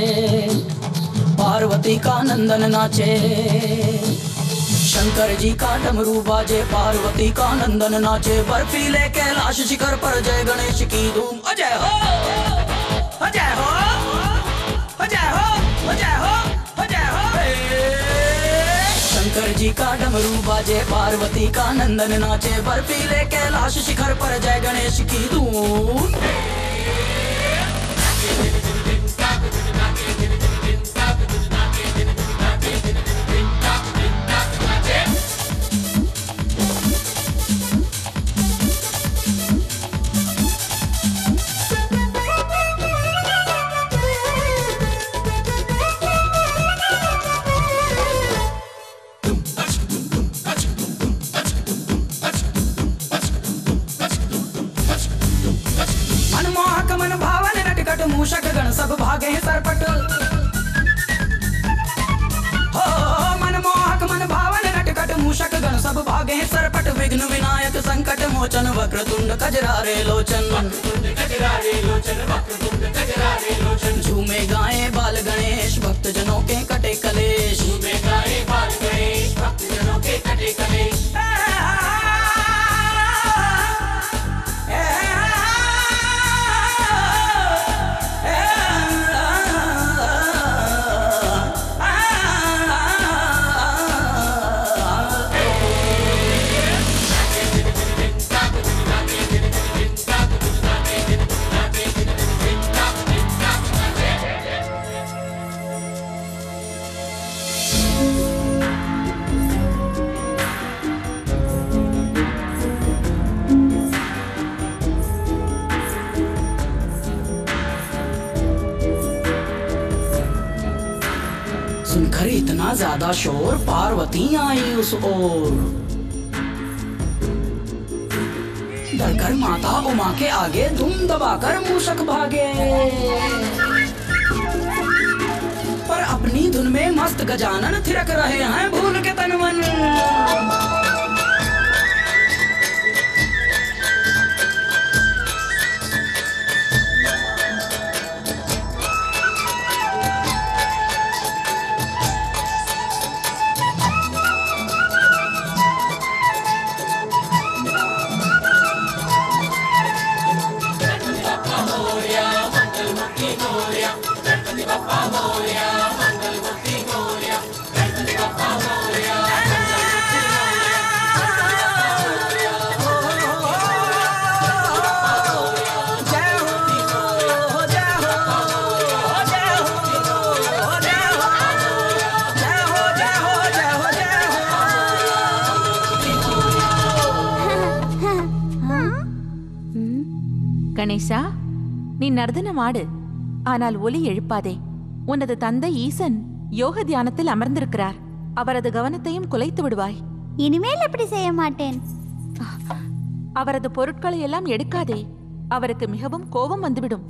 Speaker 13: पार्वती का नंदन नाचे शंकर जी का डमरू बाजे पार्वती का नंदन नाचे बर्फीले कैलाश शिखर पर जय गणेश की धूम अजय हो अजय हो अजय हो अजय हो अजय हो हे शंकर जी का डमरू बाजे पार्वती का नंदन नाचे बर्फीले कैलाश शिखर पर जय गणेश की धूम मनमोहक मन भावन नटखट मूषक गण सब भागे हैं सरपट हो मनमोहक मन भावन नटखट मूषक गण सब भागे हैं सरपट विघ्न विनायक संकट मोचन वक्र तुंड कजरारे लोचन झूमे गाए बाल गणेश भक्त जनों के कटे कलेश झूमे गाए बाल गणेश भक्त जनों के कटे कलेश सुनकर इतना ज्यादा शोर पार्वती आई उस ओर डरकर माता उमा के आगे धूम दबाकर मूषक भागे पर अपनी धुन में मस्त गजानन थिरक रहे हैं भूल के तन मन
Speaker 3: கணேசா நீ நர்தனம் ஆடு ஆனால் ஒலி எழுப்பாதே உனது தந்தை ஈசன் யோக தியானத்தில் அமர்ந்திருக்கிறார் அவரது கவனத்தையும் குலைத்து விடுவாய்
Speaker 2: இனிமேல் அப்படி செய்ய மாட்டேன்
Speaker 3: அவரது பொருட்களை எல்லாம் எடுக்காதே அவருக்கு மிகவும் கோபம் வந்துவிடும்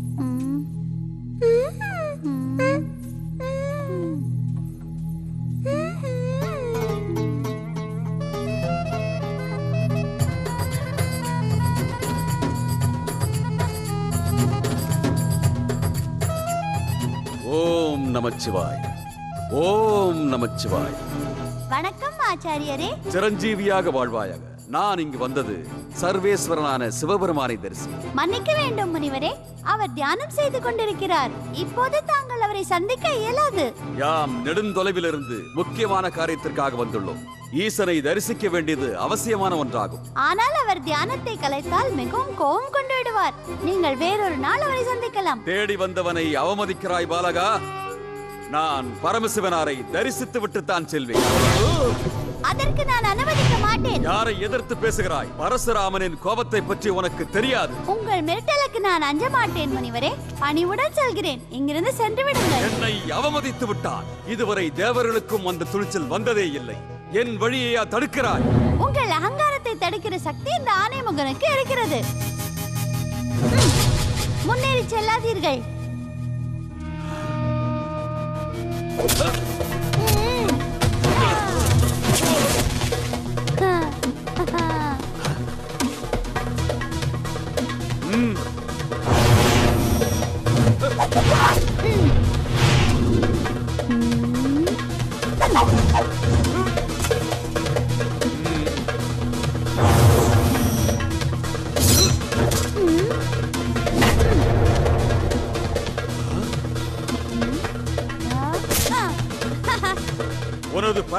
Speaker 5: ஓம் நமச்சிவாய் ஓம் நமச்சிவாய்
Speaker 2: வணக்கம் ஆச்சாரியரே
Speaker 5: சிரஞ்சீவியாக வாழ்வாயாக நான் இங்கு வந்தது சர்வேஸ்வரனான சிவபெருமானை தரிசி
Speaker 2: மன்னிக்க வேண்டும் முனிவரே அவர் தியானம் செய்து கொண்டிருக்கிறார் இப்போது தாங்கள் அவரை சந்திக்க இயலாது
Speaker 5: யாம் நெடுந்தொலைவிலிருந்து முக்கியமான காரியத்திற்காக வந்துள்ளோம் ஈசனை தரிசிக்க வேண்டியது அவசியமான ஒன்றாகும்
Speaker 2: ஆனால் அவர் தியானத்தை கலைத்தால் மிகவும் கோபம் கொண்டு விடுவார் நீங்கள் வேறொரு நாள் அவரை சந்திக்கலாம்
Speaker 5: தேடி வந்தவனை அவமதிக்கிறாய் பாலகா நான் பரமசிவனாரை தரிசித்து விட்டுத்தான் செல்வேன்
Speaker 2: அதற்கு நான் அனுமதிக்க மாட்டேன்
Speaker 5: யாரை எதிர்த்து பேசுகிறாய் பரசுராமனின் கோபத்தை பற்றி உனக்கு தெரியாது
Speaker 2: உங்கள் மிரட்டலுக்கு நான் அஞ்ச மாட்டேன் முனிவரே பணிவுடன் செல்கிறேன் இங்கிருந்து சென்று விடுங்கள்
Speaker 5: என்னை அவமதித்து விட்டான் இதுவரை தேவர்களுக்கும் அந்த துணிச்சல் வந்ததே இல்லை என் வழியையா தடுக்கிறாய்
Speaker 2: உங்கள் அகங்காரத்தை தடுக்கிற சக்தி இந்த ஆனைமுகனுக்கு இருக்கிறது ம், முன்னேறி செல்லாதீர்கள்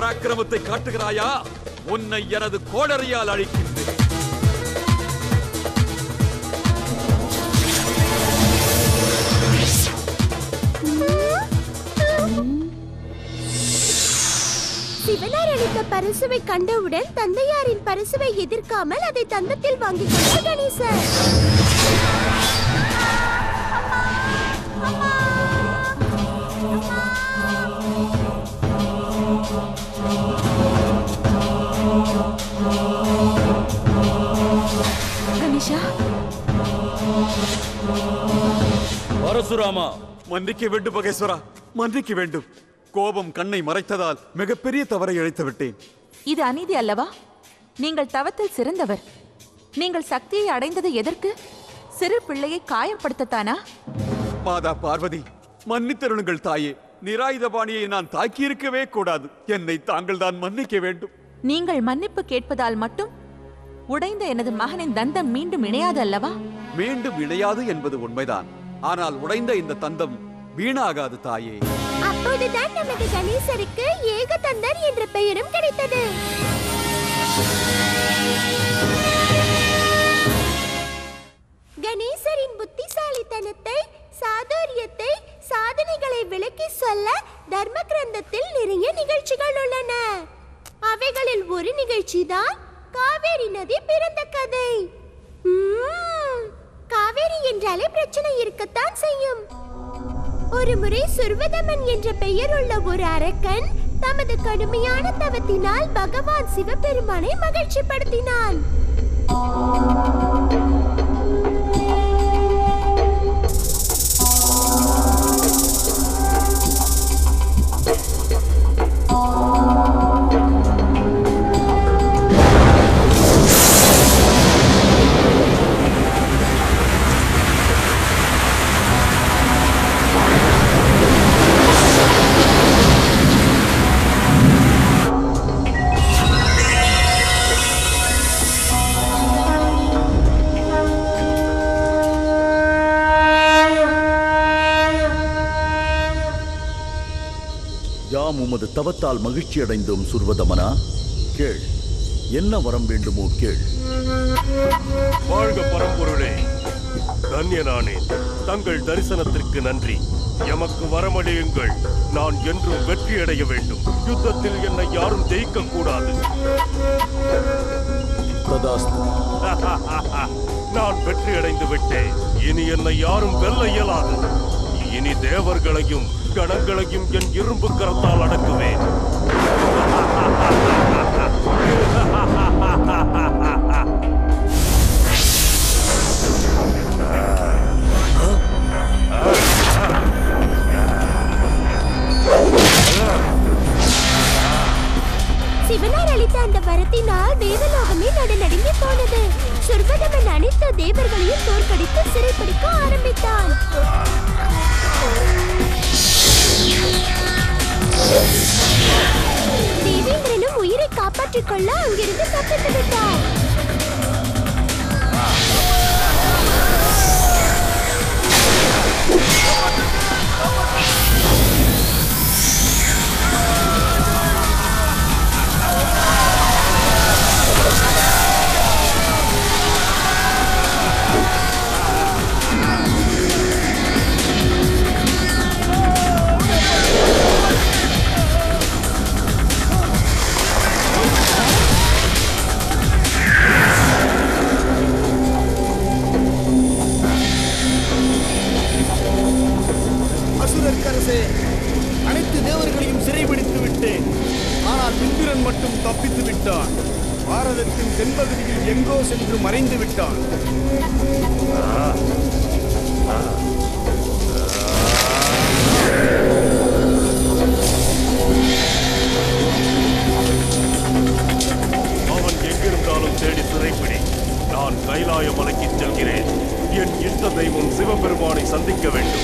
Speaker 14: பராக்கிரமத்தை காட்டுகிறாயா உன்னை எனது கோடரியால் அழிக்கின்றேன்
Speaker 2: சிவனார் அளித்த பரிசுவை கண்டவுடன் தந்தையாரின் பரிசுவை எதிர்க்காமல் அதை தந்தத்தில் வாங்கிக் கொண்ட கணேசர்
Speaker 3: கணேஷா
Speaker 5: பரசுராமா
Speaker 14: மன்னிக்க வேண்டும் மகேஸ்வரா மன்னிக்க வேண்டும் கோபம் கண்ணை மறைத்ததால் மிகப்பெரிய தவறை இழைத்து விட்டேன்
Speaker 3: இது அநீதி அல்லவா நீங்கள் தவத்தில் சிறந்தவர் நீங்கள் சக்தியை அடைந்தது எதற்கு சிறு பிள்ளையை காயப்படுத்தத்தானா
Speaker 14: மாதா பார்வதி மன்னித்தருளுங்கள் தாயே நிராயுதபாணியை நான் தாக்கியிருக்கவே கூடாது என்னை தாங்கள் தான் மன்னிக்க வேண்டும்
Speaker 3: நீங்கள் மன்னிப்பு கேட்பதால் மட்டும் உடைந்த எனது மகனின் தந்தம் மீண்டும் இணையாது அல்லவா
Speaker 14: மீண்டும் இணையாது என்பது உண்மைதான் ஆனால் உடைந்த இந்த தந்தம் வீணாகாது தாயே
Speaker 2: அப்போதுதான் நமது கணேசருக்கு ஏகதந்தர் என்ற பெயரும் கிடைத்தது கணேசரின் புத்திசாலித்தனத்தை சாதுரியத்தை சாதனைகளை விளக்கி சொல்ல தர்ம கிரந்தத்தில் நிறைய நிகழ்ச்சிகள் உள்ளன அவைகளில் ஒரு நிகழ்ச்சி தான் காவேரி நதி பிறந்த கதை உம், காவேரி என்றாலே பிரச்சனை இருக்கத்தான் செய்யும் ஒரு முறை சுர்வதமன் என்ற பெயர் உள்ள ஒரு அரக்கன் தமது கடுமையான தவத்தினால் பகவான் சிவபெருமானை மகிழ்ச்சிப்படுத்தினான்
Speaker 5: யாம் உமது தவத்தால் மகிழ்ச்சி அடைந்தோம் சுர்வதமனா கேள் என்ன வரம் வேண்டுமோ கேள்
Speaker 15: வாழ்க பரம்பொருளே தன்யனானேன் தங்கள் தரிசனத்திற்கு நன்றி எமக்கு வரமளியுங்கள் நான் என்றும் வெற்றியடைய வேண்டும் யுத்தத்தில் என்னை யாரும் ஜெயிக்க கூடாது
Speaker 5: ததாஸ்து
Speaker 15: நான் வெற்றியடைந்து விட்டேன் இனி என்னை யாரும் வெல்ல இயலாது இனி தேவர்களையும் கணங்களையும் என் இரும்பு கரத்தால் அடக்குவேன்
Speaker 2: சிவனார் அளித்த அந்த வரத்தினால் தேவலோகமே நடுநடுங்கி போனது சுர்வதமன் அனைத்து தேவர்களையும் தோற்கடித்து சிறைப்பிடிக்க ஆரம்பித்தான் தேவேந்திரனும் உயிரை காப்பாற்றிக் கொள்ள அங்கிருந்து தப்பித்து விட்டார்
Speaker 16: அசுரர்க்கரசே அனைத்து தேவர்களையும் சிறைபிடித்து விட்டேன் ஆனால் இந்திரன் மட்டும் தப்பித்து விட்டான் பாரதத்தின் தென்பகுதியில் எங்கோ சென்று மறைந்து விட்டான்
Speaker 15: அவன் எங்கிருந்தாலும் தேடி சிறைப்பிடி நான் கைலாய மலைக்கு செல்கிறேன் என் இஷ்ட தெய்வம் சிவபெருமானை சந்திக்க வேண்டும்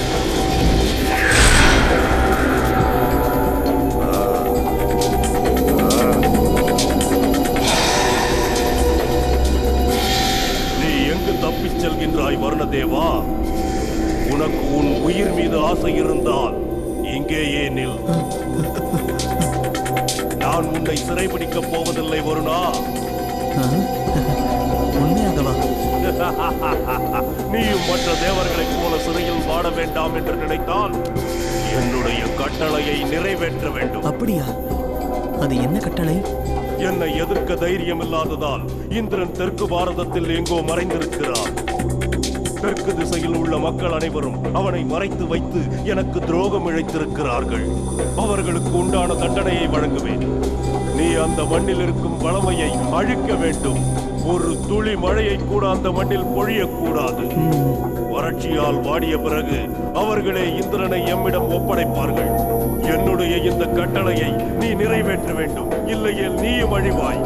Speaker 15: நீ எங்கு தப்பிச் செல்கின்றாய் வருணதேவா உனக்கு உன் உயிர் மீது ஆசை இருந்தால் இங்கேயே நில் நான் உன்னை சிறைபிடிக்கப் போவதில்லை வருணா
Speaker 17: உண்மையாகவா
Speaker 15: நீயும் மற்ற தேவர்களைப் போல சிறையில் வாட வேண்டாம் என்று நினைத்தால் என்னுடைய கட்டளையை நிறைவேற்ற வேண்டும்
Speaker 17: அப்படியா அது என்ன கட்டளை
Speaker 15: என்னை எதிர்க்க தைரியம் இல்லாததால் இந்திரன் தெற்கு பாரதத்தில் எங்கோ மறைந்திருக்கிறார் தெற்கு திசையில் உள்ள மக்கள் அனைவரும் அவனை மறைத்து வைத்து எனக்கு துரோகம் இழைத்திருக்கிறார்கள் அவர்களுக்கு உண்டான தண்டனையை வழங்குவேன் நீ அந்த மண்ணில் இருக்கும் வளமையை அழிக்க வேண்டும் ஒரு துளி மழையை கூட அந்த மண்ணில் பொழியக்கூடாது வறட்சியால் வாடிய பிறகு அவர்களே இந்திரனை எம்மிடம் ஒப்படைப்பார்கள் என்னுடைய இந்த கட்டளையை நீ நிறைவேற்ற வேண்டும் இல்லையேல் நீயும் அழிவாய்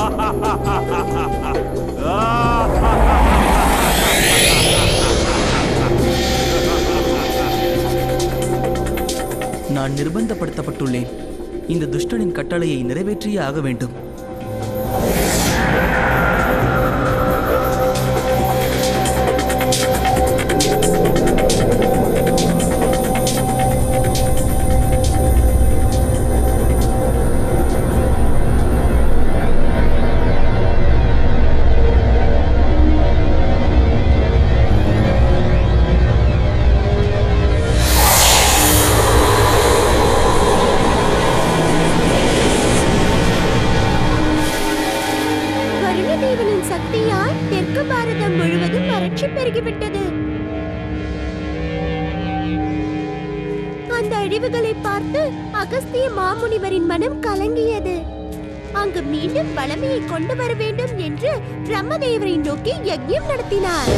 Speaker 17: நான் நிர்பந்தப்படுத்தப்பட்டுள்ளேன் இந்த துஷ்டனின் கட்டளையை நிறைவேற்றியே ஆக வேண்டும்
Speaker 2: வருணதேவனின் சக்தியால் தெற்கு பாரதம் முழுவதும் வறட்சி பெருகிவிட்டது அந்த அழிவுகளை பார்த்து அகஸ்திய மாமுனிவரின் மனம் கலங்கியது அங்கு மீண்டும் வளமையை கொண்டு வர வேண்டும் என்று பிரம்மதேவரை நோக்கி யஜ்யம் நடத்தினார்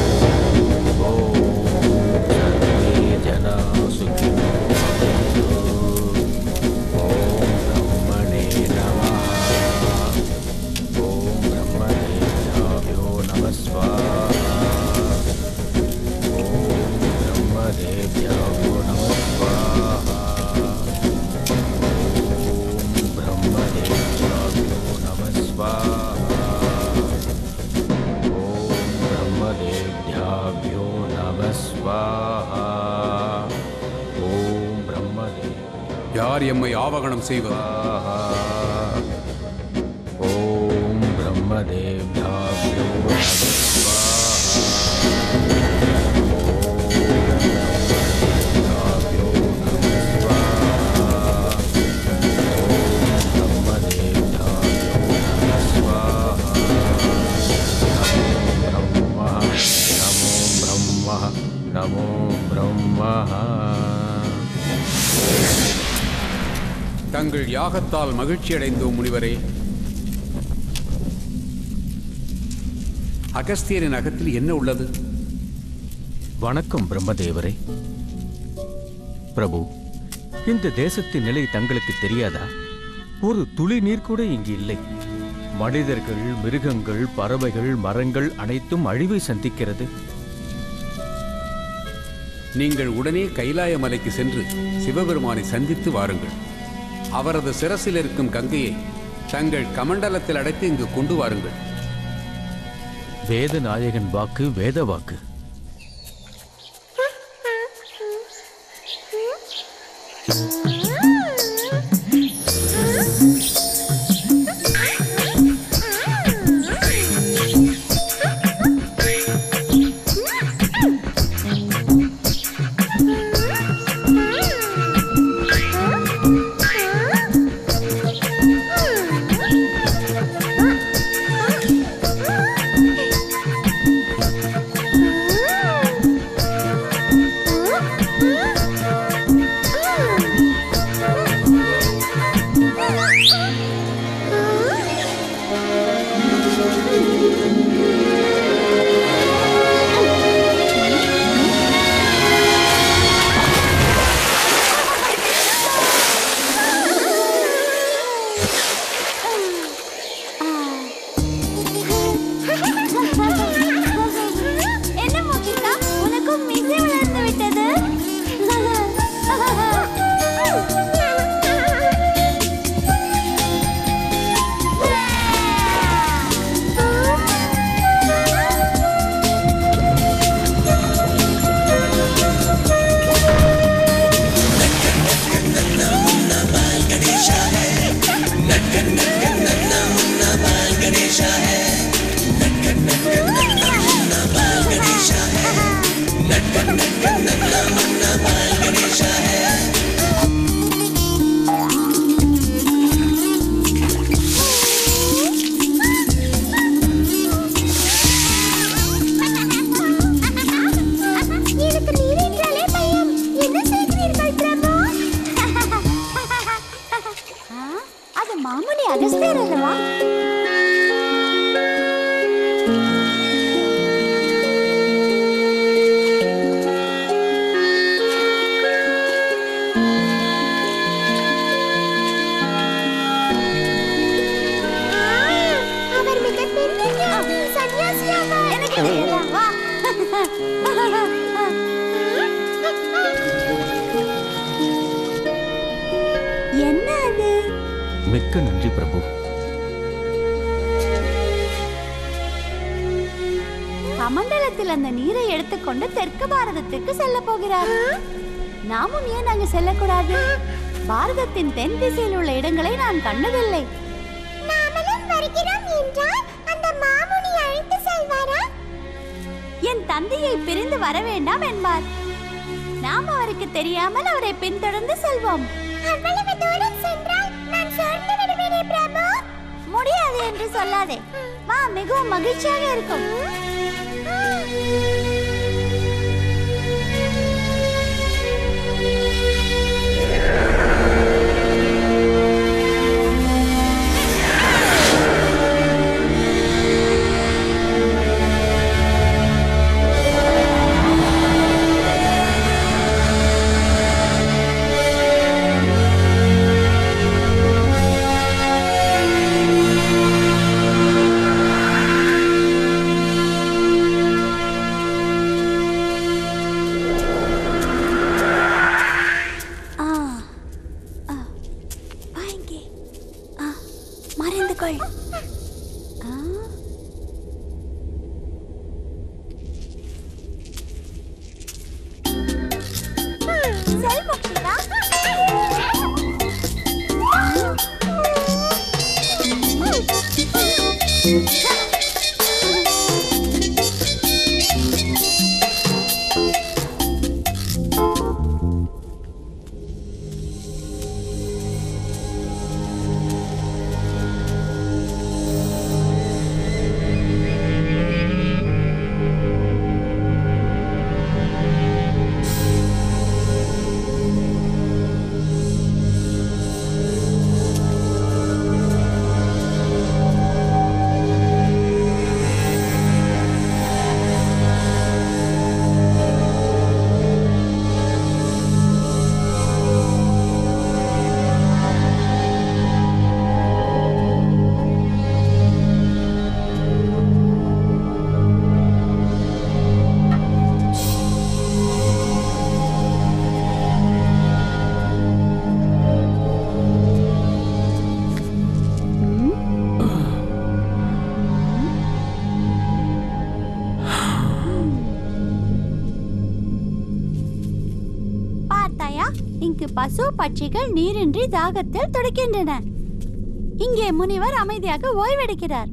Speaker 18: ब्रह्मदेव्याभ्यो नमः स्वाहा ॐ ब्रह्मदेव
Speaker 9: யார் எம்மை ஆவகணம் செய்வது
Speaker 18: ॐ ब्रह्मदेव्याभ्यो नमः நமோ பிரம்மா
Speaker 9: தங்கள் யாகத்தால் மகிழ்ச்சி அடைந்தோம் முனிவரே அகஸ்தியரின் அகத்தில் என்ன உள்ளது
Speaker 18: வணக்கம் பிரம்மதேவரே பிரபு இந்த தேசத்தின் நிலை தங்களுக்கு தெரியாதா ஒரு துளி நீர் கூட இங்கு இல்லை மனிதர்கள் மிருகங்கள் பறவைகள் மரங்கள் அனைத்தும் அழிவை சந்திக்கிறது
Speaker 9: நீங்கள் உடனே கைலாய மலைக்கு சென்று சிவபெருமானை சந்தித்து வாருங்கள் அவரது சிரசில் இருக்கும் கங்கையை தங்கள் கமண்டலத்தில் அடைத்து இங்கு கொண்டு வாருங்கள்
Speaker 18: வேத நாயகன் வாக்கு வேத வாக்கு
Speaker 2: ஆ
Speaker 11: வா என்ன அது
Speaker 18: மிக்க நன்றி பிரபு
Speaker 11: கமண்டலத்தில் அந்த நீரை எடுத்துக்கொண்டு தெற்கு பாரதத்திற்கு செல்ல போகிறார் நாமும் ஏன் அங்கு செல்லக்கூடாது பாரதத்தின் தென் திசையில் உள்ள இடங்களை நான் கண்டதில்லை
Speaker 2: நாமளும் வருகிறோம் என்றால் அந்த மாமுனி அழைத்து செல்வாரா
Speaker 11: என் தந்தையை பிரிந்து வர வேண்டாம் என்பார் நாம் அவருக்கு தெரியாமல் அவரை பின்தொடர்ந்து செல்வோம்
Speaker 2: அவ்வளவு தூரம் சென்றால் நான் சோர்ந்து விடுவேனே பிரபு
Speaker 11: முடியாது என்று சொல்லாதே வா மிகவும் மகிழ்ச்சியாக இருக்கும் ஆ ஆ வா இங்கே ஆ மறைந்து கொள் ஆ
Speaker 2: செல் முக்திகா
Speaker 11: பார்த்தாயா இங்கு பசு பட்சிகள் நீரின்றி தாகத்தில் துடிக்கின்றன இங்கே முனிவர் அமைதியாக ஓய்வெடுக்கிறார்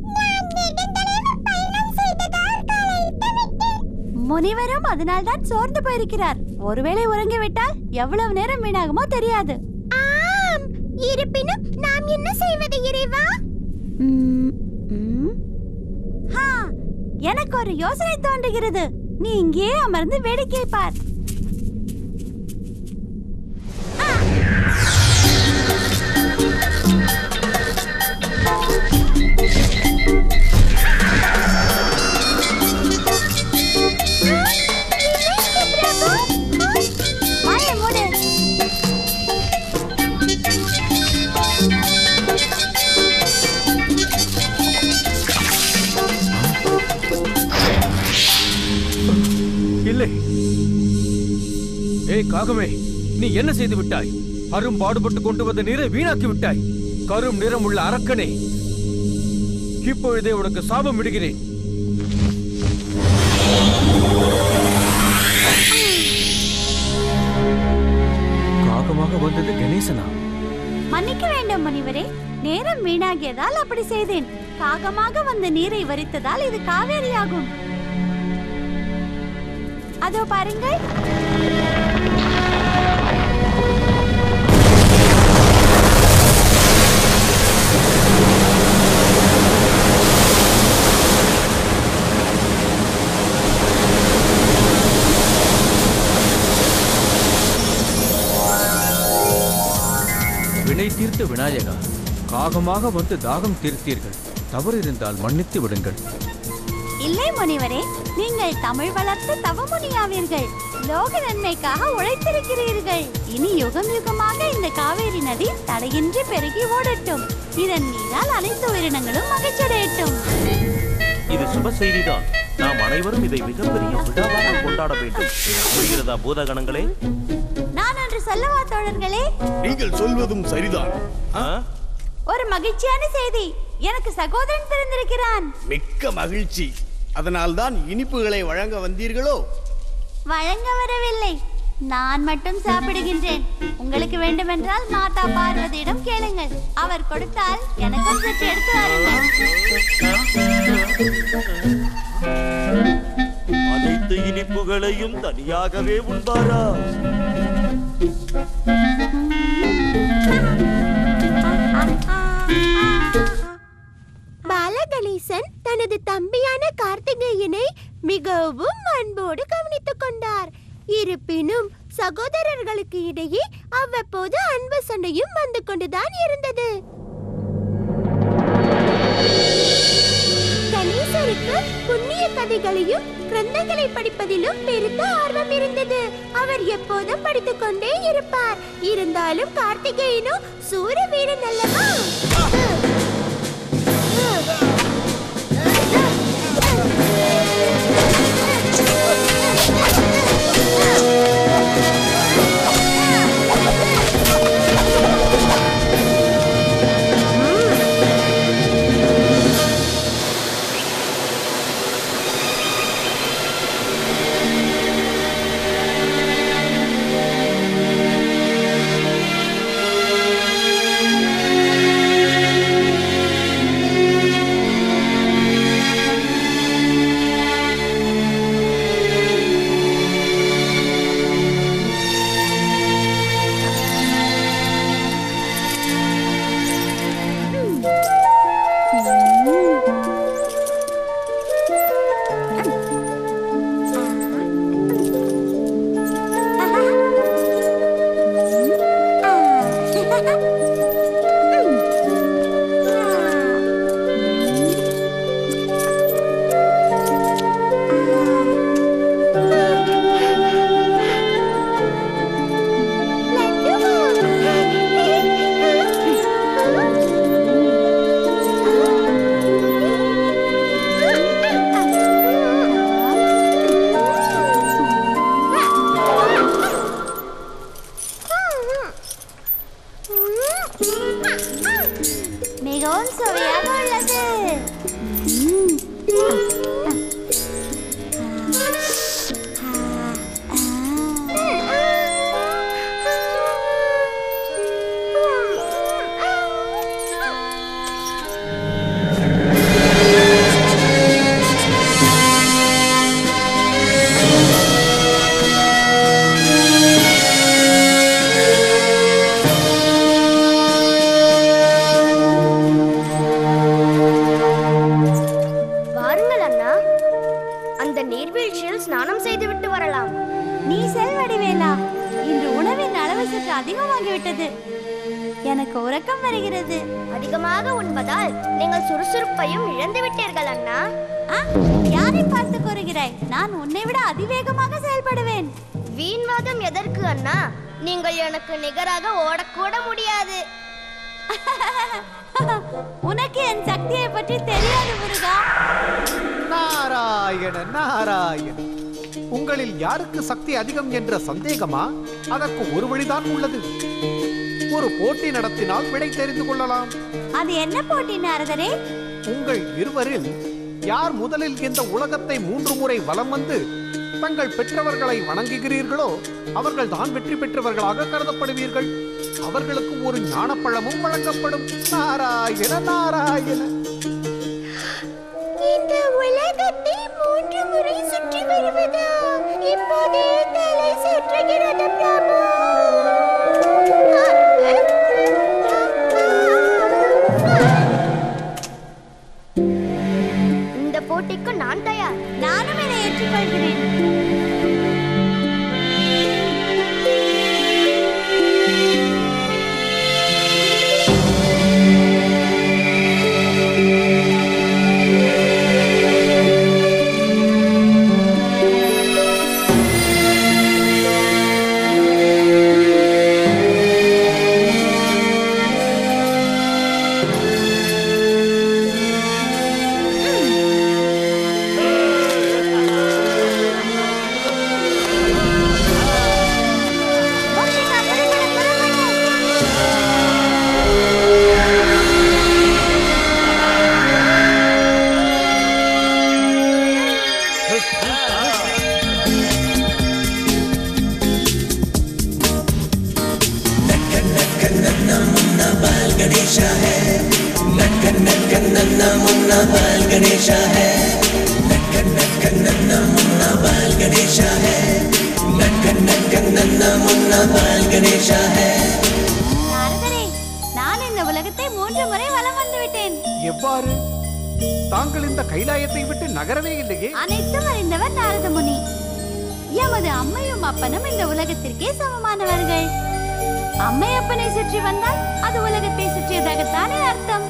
Speaker 11: முனிவரும் அதனால்தான் சோர்ந்து போயிருக்கிறார் ஒருவேளை உறங்கிவிட்டால் எவ்வளவு நேரம் வீணாகுமோ தெரியாது
Speaker 2: ஆம் இருப்பினும் நாம் என்ன செய்வது இறைவா
Speaker 11: ம், ம். ஹா, எனக்கு ஒரு யோசனை தோன்றுகிறது நீ இங்கே அமர்ந்து வேடிக்கை பார் வாயை மூடு.
Speaker 18: இல்லை ஏய் காகமே நீ என்ன செய்து விட்டாய் அரும் பாடுபட்டு கொண்டு வந்த நீரை வீணாக்கி விட்டாய் கரும் நிறம் உள்ள அரக்கனே இப்பொழுதே உனக்கு சாபம் விடுகிறேன் காகமாக வந்தது கணேசனா
Speaker 11: மன்னிக்க வேண்டும் முனிவரே நேரம் வீணாகியதால் அப்படி செய்தேன் காகமாக வந்த நீரை வரித்ததால் இது காவேரியாகும் அதோ பாருங்கள்
Speaker 18: வினை தீர்த்த விநாயகா காகமாக வந்து தாகம் தீர்த்தீர்கள் தவறு இருந்தால் மன்னித்து விடுங்கள்
Speaker 11: இல்லை முனிவரே நீங்கள் தமிழ் வளர்த்த தவமுனியாவீர்கள் லோக நன்மைக்காக உழைத்திருக்கிறீர்கள் இனி யுகம் யுகமாக இந்த காவேரி நதி தடையின்றி பெருகி ஓடட்டும் இதன் நீரால் அனைத்து உயிரினங்களும் மகிழ்ச்சியடையட்டும்
Speaker 4: இது சுப செய்திதான் நாம் அனைவரும் இதை மிகப்பெரிய விழாவாக கொண்டாட வேண்டும் புரிகிறதா பூதகணங்களே
Speaker 19: நான் ஒன்று சொல்லவா தோழர்களே
Speaker 16: நீங்கள் சொல்வதும் சரிதான்
Speaker 19: ஒரு மகிழ்ச்சியான செய்தி எனக்கு சகோதரன் பிறந்திருக்கிறான்
Speaker 16: மிக்க மகிழ்ச்சி அதனால்தான் இனிப்புகளை வழங்க வந்தீர்களோ
Speaker 19: வழங்க வரவில்லை நான் மட்டும் சாப்பிடுகின்றேன் உங்களுக்கு வேண்டுமென்றால் மாதா பார்வதியிடம் கேளுங்கள் அவர் கொடுத்தால் எனக்கும் சற்று எடுத்து வாருங்கள்
Speaker 12: அனைத்து இனிப்புகளையும் தனியாகவே உண்பாரா
Speaker 2: பாலகணேசன் தனது தம்பியான கார்த்திகேயனை மிகவும் அன்போடு கவனித்துக் கொண்டார் இருப்பினும் சகோதரர்களுக்கு இடையே அவ்வப்போது அன்பு சண்டையும் வந்து கொண்டுதான் இருந்தது கணேசருக்கு புண்ணிய கதைகளையும் கிரந்தங்களை படிப்பதிலும் பெருத்த ஆர்வம் இருந்தது அவர் எப்போதும் படித்துக் கொண்டே இருப்பார் இருந்தாலும் கார்த்திகேயனோ சூர வீரன் அல்லவா
Speaker 19: மிகவும் சுவையாக உள்ளது
Speaker 20: வாருங்கள் அண்ணா அந்த நீர்வீழ்ச்சியில் ஸ்நானம் செய்துவிட்டு வரலாம்
Speaker 19: நீ செல் வடிவேலா இன்று உணவின் அளவு சற்று அதிகமாகிவிட்டது எனக்கு உறக்கம் வருகிறது
Speaker 20: அதிகமாக உண்பதால் நீங்கள் சுறுசுறுப்பையும் இழந்து விட்டீர்கள் அண்ணா
Speaker 19: ஆ, யாரை பார்த்து கூறுகிறாய் நான் உன்னை விட அதிவேகமாக செயல்படுவேன்
Speaker 20: வீண்வாதம் எதற்கு அண்ணா நீங்கள் எனக்கு நிகராக ஓடக்கூட முடியாது
Speaker 19: உனக்கு என் சக்தியை பற்றி தெரியாது முருகா
Speaker 21: நாராயண நாராயண உங்களில் யாருக்கு சக்தி அதிகம் என்ற சந்தேகமா அதற்கு ஒரு வழிதான் உள்ளது ஒரு போட்டி நடத்தினால் விடை தெரிந்து கொள்ளலாம்
Speaker 19: அது என்ன போட்டி நாரதரே
Speaker 21: உங்கள் இருவரில் யார் முதலில் இந்த உலகத்தை மூன்று முறை வலம் வந்து தங்கள் பெற்றவர்களை வணங்குகிறீர்களோ அவர்கள் தான் வெற்றி பெற்றவர்களாக கருதப்படுவீர்கள் அவர்களுக்கு ஒரு ஞானப்பழமும் வழங்கப்படும் நாராயண நாராயண
Speaker 2: இந்த உலகத்தை மூன்று முறை சுற்றி வருவதா இப்போதே தலை சுற்றுகிறது பிரபு
Speaker 20: இந்த போட்டிக்கு நான் தயார்
Speaker 19: நானும் இதை ஏற்றுக்கொள்கிறேன்
Speaker 20: ஆ
Speaker 1: बाल गणेशा है नक नक नन्ना मुन्ना बाल गणेशा है नक नक नन्ना मुन्ना बाल गणेशा है नक नक नन्ना मुन्ना बाल गणेशा है
Speaker 19: நாரதரே நான் இந்த உலகத்தை மூன்று முறை வலம் வந்து விட்டேன்
Speaker 21: எவ்வாறு தாங்கள் இந்த கைலாயத்தை விட்டு நகரவே இல்லையே
Speaker 19: அனைத்தும் அறிந்தவர் நாரத முனி எமது அம்மையும் அப்பனும் இந்த உலகத்திற்கே சமமானவர்கள் அம்மை அப்பனை சுற்றி வந்தால் அது உலகத்தை சுற்றியதாகத்தானே அர்த்தம்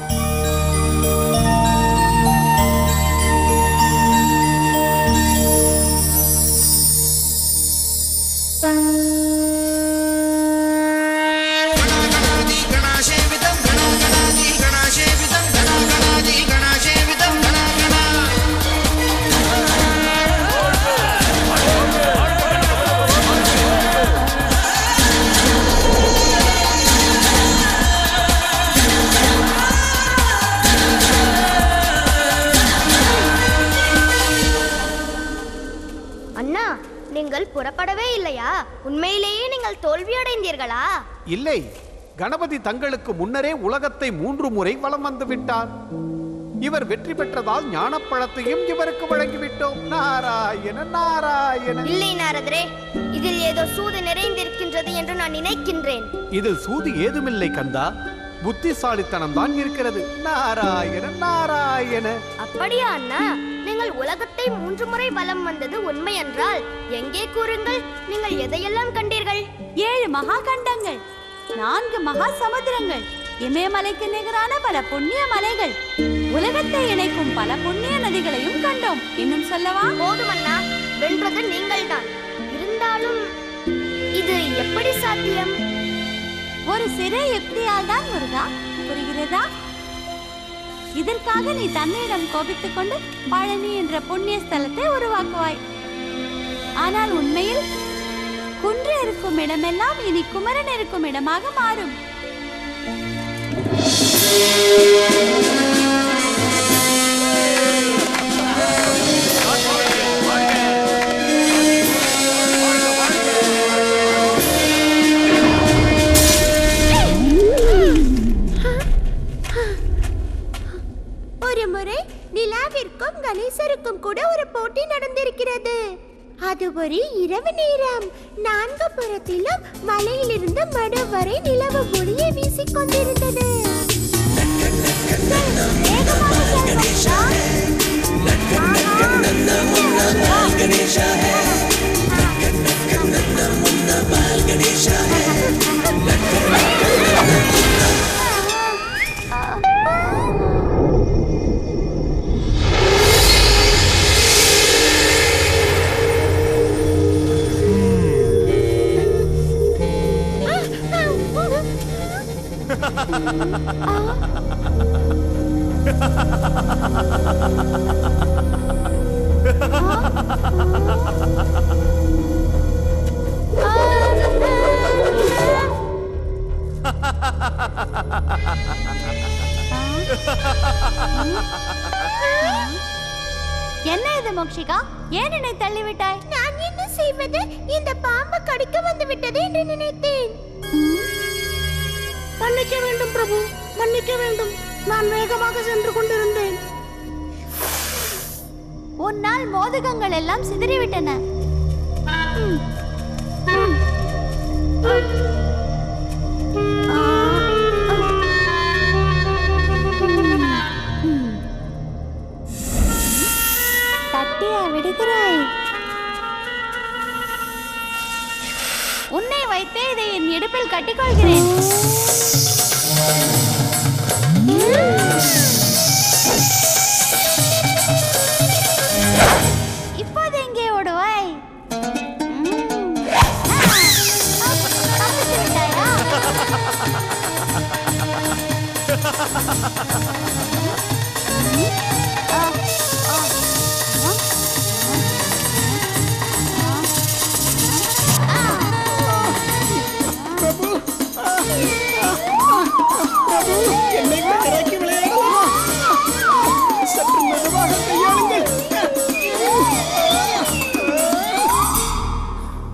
Speaker 20: அண்ணா நீங்கள் புறப்படவே இல்லையா உண்மையிலேயே நீங்கள் தோல்வியடைந்தீர்களா
Speaker 21: இல்லை கணபதி தங்களுக்கு முன்னரே உலகத்தை மூன்று முறை வலம் வந்து விட்டார் இவர் வெற்றி பெற்றதால் ஞானப்பழத்தையும் இவருக்கு வழங்கிவிட்டோம் நாராயண நாராயண
Speaker 20: இல்லை நாரதரே இதில் ஏதோ சூது நிறைந்திருக்கின்றது என்று நான் நினைக்கின்றேன்
Speaker 21: இதில் சூது ஏதுமில்லை கந்தா புத்திசாலித்தனம் தான் இருக்கிறது நாராயண நாராயண
Speaker 20: அப்படியா அண்ணா நீங்கள் உலகத்தை மூன்று முறை வலம் வந்தது உண்மை என்றால் எங்கே கூறுங்கள் நீங்கள் எதையெல்லாம் கண்டீர்கள்
Speaker 19: ஏழு மகா கண்டங்கள் நான்கு மகா சமுத்திரங்கள் இமயமலைக்கு நிகரான பல புண்ணிய மலைகள் உலகத்தை இணைக்கும் பல புண்ணிய நதிகளையும் கண்டோம் இன்னும் சொல்லவா
Speaker 20: போதும் அண்ணா வென்றது நீங்கள்தான் இருந்தாலும் இது எப்படி சாத்தியம்
Speaker 19: ஒரு சிறு யுக்தியால் தான் முருகா புரிகிறதா இதற்காக நீ தன்னிடம் கோபித்துக் கொண்டு பழனி என்ற புண்ணிய ஸ்தலத்தை உருவாக்குவாய் ஆனால் உண்மையில் குன்று இருக்கும் இடமெல்லாம் இனி குமரன் இருக்கும் இடமாக மாறும்
Speaker 2: ஒரு முறை நிலாவிற்கும் கணேசருக்கும் கூட ஒரு போட்டி நடந்திருக்கிறது அது ஒரு இரவு நேரம் நான்கு புறத்திலும் மலையிலிருந்து மடு வரை நிலவு ஒளியை வீசிக் கொண்டிருந்தது
Speaker 1: बाल गणेशा है नक नक नन्ना मुन्ना बाल गणेशा है नक नक नन्ना मुन्ना
Speaker 19: என்ன இது மோக்ஷிகா ஏன் என்னை தள்ளிவிட்டாய்
Speaker 2: நான் என்ன செய்வது இந்த பாம்பு கடிக்க வந்து விட்டது என்று நினைத்தேன்
Speaker 6: மன்னிக்க வேண்டும் பிரபு மன்னிக்க வேண்டும் நான் வேகமாக சென்று கொண்டிருந்தேன்
Speaker 19: உன்னால் மோதகங்கள் எல்லாம் சிதறிவிட்டன ம். ம். ம். தட்டியா விடுகிறாய் உன்னை வைத்தே இதை என் இடுப்பில் கட்டிக்கொள்கிறேன் இப்போது எங்கே ஓடுவாய் ம். ஆ, ஆ, தப்பித்து விட்டாயா? ஆ, ஆ, ஆ,
Speaker 16: பிரபு என்னை விட்டு இறக்கி விளையாடலாமா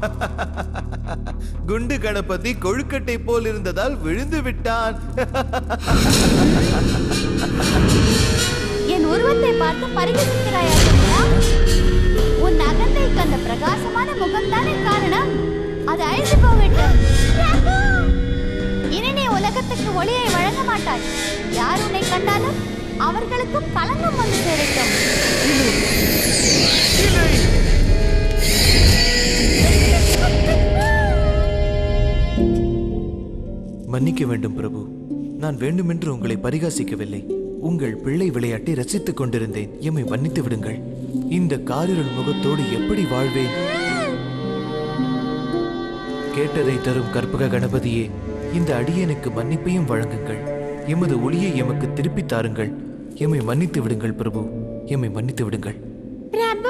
Speaker 8: குண்டு கணபதி கொழுக்கட்டை போல் இருந்ததால் விழுந்து விட்டான்
Speaker 19: என் உருவத்தை பார்த்து பரிகசிக்கிறாயா சந்திரா உன் அகந்தை கண்ட பிரகாசமான முகம்தானே காரணம் அது அழிந்து போகட்டும் இனி நீ உலகத்துக்கு ஒளியை வழங்க மாட்டாய் யார் உன்னை கண்டாலும் அவர்களுக்கும் களங்கம் வந்து சேரட்டும்
Speaker 8: மன்னிக்க வேண்டும் பிரபு நான் வேண்டுமென்று உங்களை பரிகாசிக்கவில்லை உங்கள் பிள்ளை விளையாட்டை ரசித்துக் கொண்டிருந்தேன் எம்மை மன்னித்து விடுங்கள் இந்த காரிருள் முகத்தோடு எப்படி வாழ்வேன் கேட்டதை தரும் கற்பக கணபதியே இந்த அடியனுக்கு மன்னிப்பையும் வழங்குங்கள் எமது ஒளியை எமக்கு திருப்பித் தாருங்கள் எம்மை மன்னித்து விடுங்கள் பிரபு எம்மை மன்னித்து விடுங்கள்
Speaker 2: பிரபு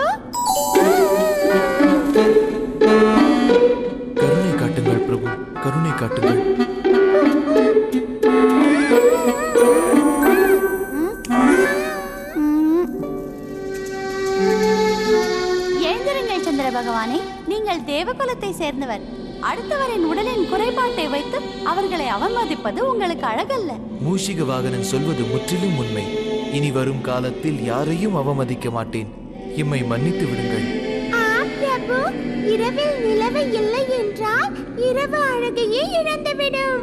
Speaker 8: கருணை காட்டுங்கள் பிரபு கருணை காட்டுங்கள்
Speaker 19: எழுந்திருங்கள் சந்திர பகவானே நீங்கள் தேவகுலத்தை சேர்ந்தவர் அடுத்தவரின் உடலின் குறைபாட்டை வைத்து அவர்களை அவமதிப்பது உங்களுக்கு அழகல்ல
Speaker 8: மூஷிக வாகனன் சொல்வது முற்றிலும் உண்மை இனி வரும் காலத்தில் யாரையும் அவமதிக்க மாட்டேன் எம்மை மன்னித்து விடுங்கள்
Speaker 2: ஆ பிரபு இரவில் நிலவு இல்லை என்றால் இரவு அழகையே இழந்துவிடும்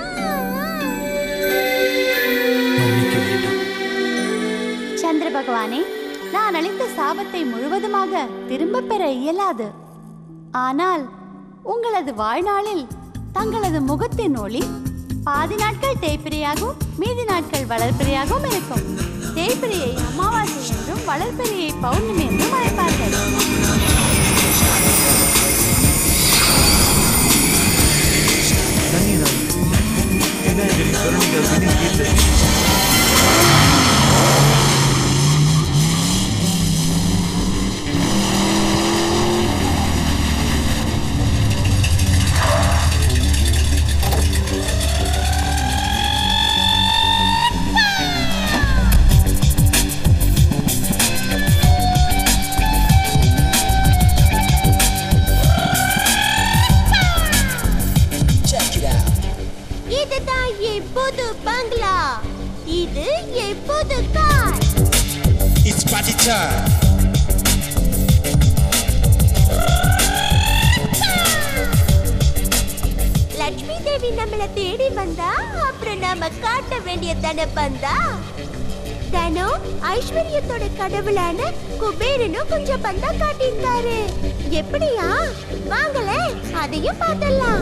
Speaker 19: சந்திர பகவானே நான் அளித்த சாபத்தை முழுவதுமாக திரும்ப பெற இயலாது ஆனால் உங்களது வாழ்நாளில் தங்களது முகத்தின் ஒளி பாதி நாட்கள் தேய்பிரையாகவும் மீதி நாட்கள் வளர்பிரையாகவும் இருக்கும் தேய்பிரையை அமாவாசை என்றும் வளர்பிரையை பௌர்ணமி என்றும் அழைப்பார்கள்
Speaker 8: விநாயகரின் கருணைகள் வினை தீர்த்தது.
Speaker 2: இதுதான் என் புது பங்களா இது என் புது car
Speaker 22: It's party time.
Speaker 2: Lakshmi Devi நம்மள தேடி வந்தா அப்புறம் நாம காட்ட வேண்டிய தன பந்தா தனம் ஐஸ்வர்யத்தோட கடவுளான குபேரனும் கொஞ்சம் பந்தா காட்டியிருக்காரு எப்படியா வாங்கல அதையும் பார்த்தலாம்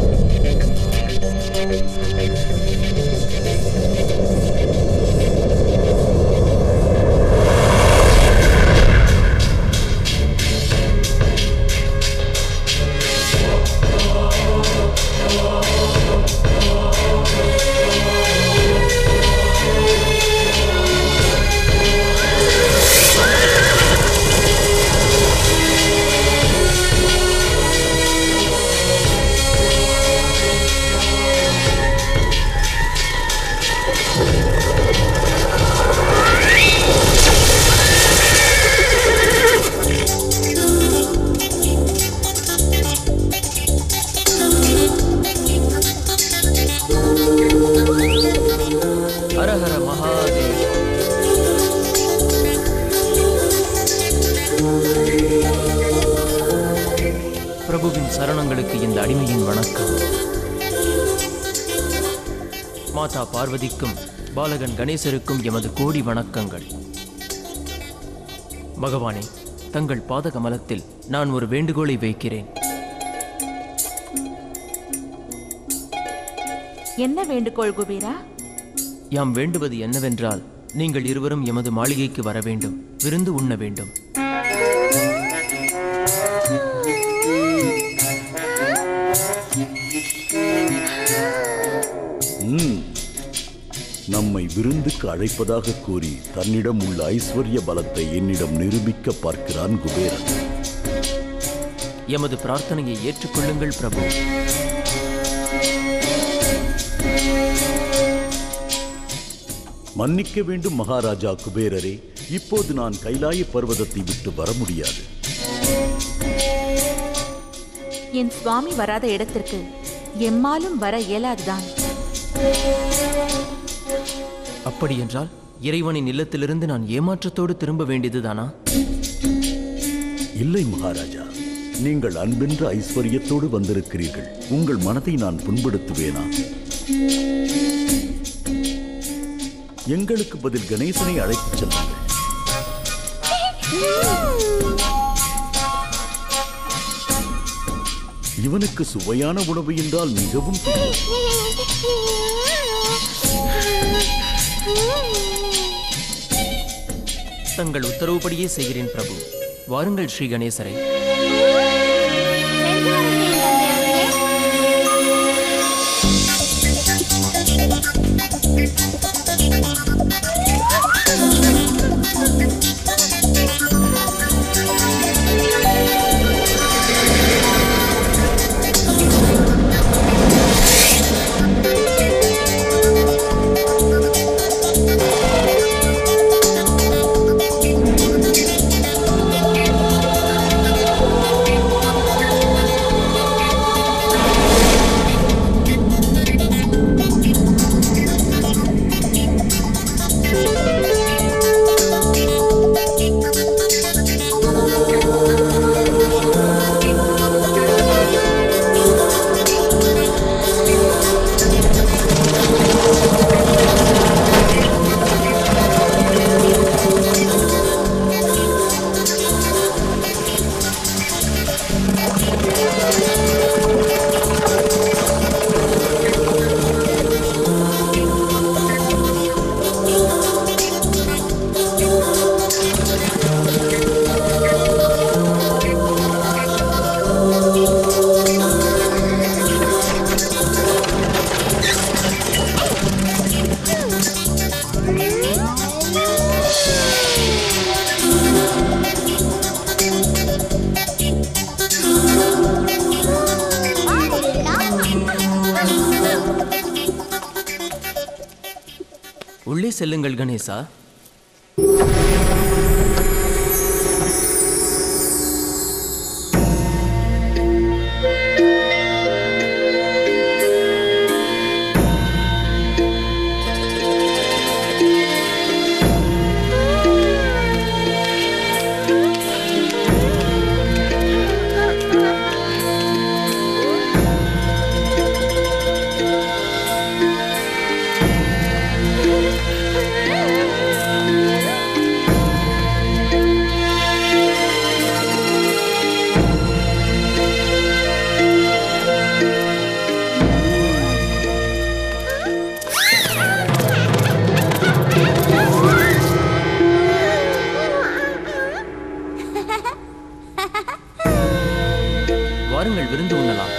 Speaker 17: ஹர ஹர மகாதேவ் பிரபுவின் சரணங்களுக்கு இந்த அடிமையின் வணக்கம் மாதா பார்வதிக்கும் பாலகன் கணேசருக்கும் எமது கோடி வணக்கங்கள் பகவானே தங்கள் பாத கமலத்தில் நான் ஒரு வேண்டுகோளை வைக்கிறேன்
Speaker 3: என்ன வேண்டுகோள் குபீரா
Speaker 17: யாம் வேண்டுவது என்னவென்றால் நீங்கள் இருவரும் எமது மாளிகைக்கு வர வேண்டும் விருந்து உண்ண வேண்டும்
Speaker 5: ம். நம்மை விருந்துக்கு அழைப்பதாக கூறி தன்னிடம் உள்ள ஐஸ்வர்ய பலத்தை என்னிடம் நிரூபிக்க பார்க்கிறான் குபேரன்
Speaker 17: எமது பிரார்த்தனையை ஏற்றுக்கொள்ளுங்கள் பிரபு
Speaker 5: மன்னிக்க வேண்டும் மகாராஜா குபேரரே இப்போது நான் கைலாய பர்வதத்தை விட்டு வர முடியாது
Speaker 3: என் சுவாமி வராத இடத்திற்கு எம்மாலும் வர இயலாதுதான்
Speaker 17: அப்படியென்றால் இறைவனின் இல்லத்திலிருந்து நான் ஏமாற்றத்தோடு திரும்ப வேண்டியதுதானா
Speaker 5: இல்லை மகாராஜா நீங்கள் அன்பென்ற ஐஸ்வர்யத்தோடு வந்திருக்கிறீர்கள் உங்கள் மனதை நான் புண்படுத்துவேனா எங்களுக்கு பதில் கணேசனை அழைத்துச் செல்லுங்கள் இவனுக்கு சுவையான உணவு என்றால் மிகவும் பிடிக்கும்.
Speaker 17: தங்கள் உத்தரவுப்படியே செய்கிறேன் பிரபு வாருங்கள் ஸ்ரீ கணேசரை உள்ளே செல்லுங்கள் கணேசா வாருங்கள் விருந்து உண்ணலாம்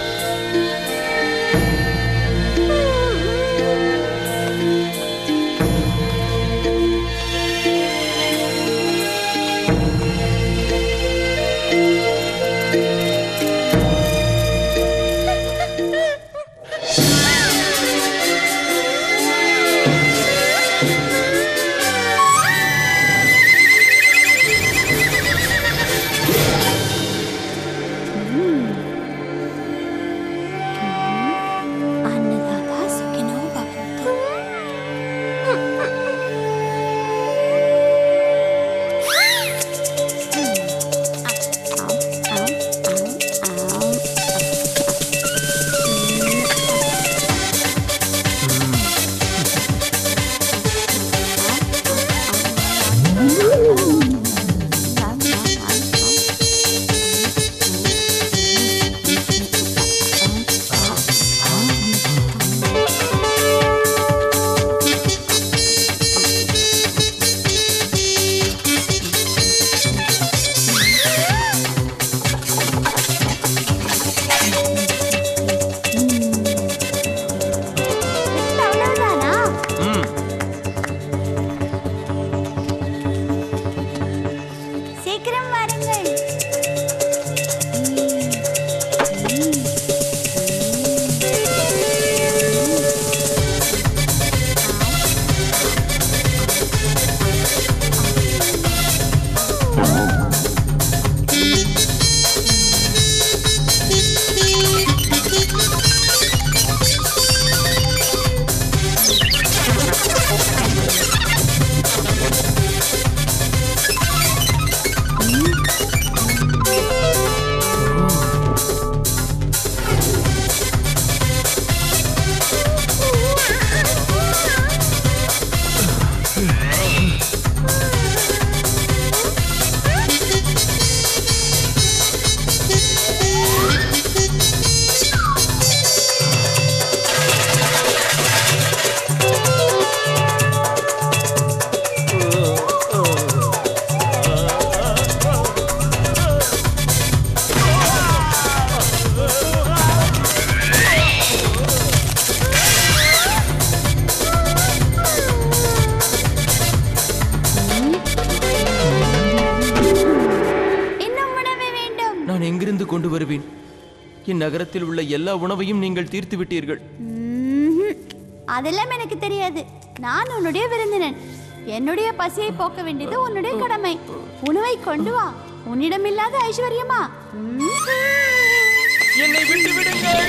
Speaker 17: நான் எங்கிருந்து கொண்டு வருவேன் என் நகரத்தில் உள்ள எல்லா உணவையும் நீங்கள் தீர்த்து விட்டீர்கள்
Speaker 19: ம்ஹும். அதெல்லாம் எனக்கு தெரியாது நான் உன்னுடைய விருந்தினன் என்னுடைய பசியை போக்க வேண்டியது உன்னுடைய கடமை உணவை கொண்டு வா உன்னிடம் இல்லாத ஐஸ்வர்யமா ம்.
Speaker 17: என்னை விட்டு விடுங்கள்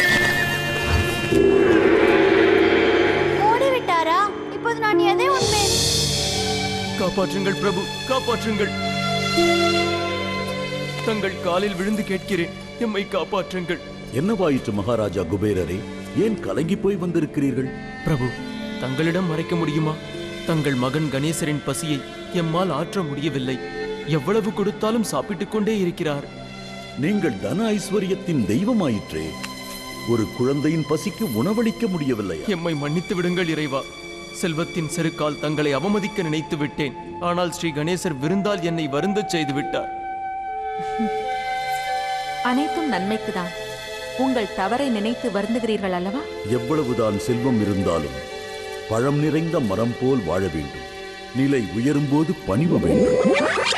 Speaker 19: ஓடிவிட்டாரா இப்போது நான் எதை உண்மை
Speaker 17: காப்பாற்றுங்கள் பிரபு காப்பாற்றுங்கள் தங்கள் காலில் விழுந்து கேட்கிறேன் எம்மை காப்பாற்றுங்கள்
Speaker 5: என்னவாயிற்று மகாராஜா குபேரரே ஏன் கலங்கி போய் வந்திருக்கிறீர்கள்
Speaker 17: பிரபு தங்களிடம் மறைக்க முடியுமா தங்கள் மகன் கணேசரின் பசியை எம்மால் ஆற்ற முடியவில்லை எவ்வளவு கொடுத்தாலும் சாப்பிட்டுக் கொண்டே இருக்கிறார்
Speaker 5: நீங்கள் தன ஐஸ்வர்யத்தின் தெய்வமாயிற்றே ஒரு குழந்தையின் பசிக்கு உணவளிக்க முடியவில்லை
Speaker 17: எம்மை மன்னித்து விடுங்கள் இறைவா செல்வத்தின் செருக்கால் தங்களை அவமதிக்க நினைத்து விட்டேன் ஆனால் ஸ்ரீ கணேசர் விருந்தால் என்னை வருந்தச் செய்து விட்டார்
Speaker 3: அனைத்தும் நன்மைக்குதான் உங்கள் தவறை நினைத்து வருந்துகிறீர்கள் அல்லவா
Speaker 5: எவ்வளவுதான் செல்வம் இருந்தாலும் பழம் நிறைந்த மரம் போல் வாழ வேண்டும் நிலை உயரும்போது பணிவு வேண்டும்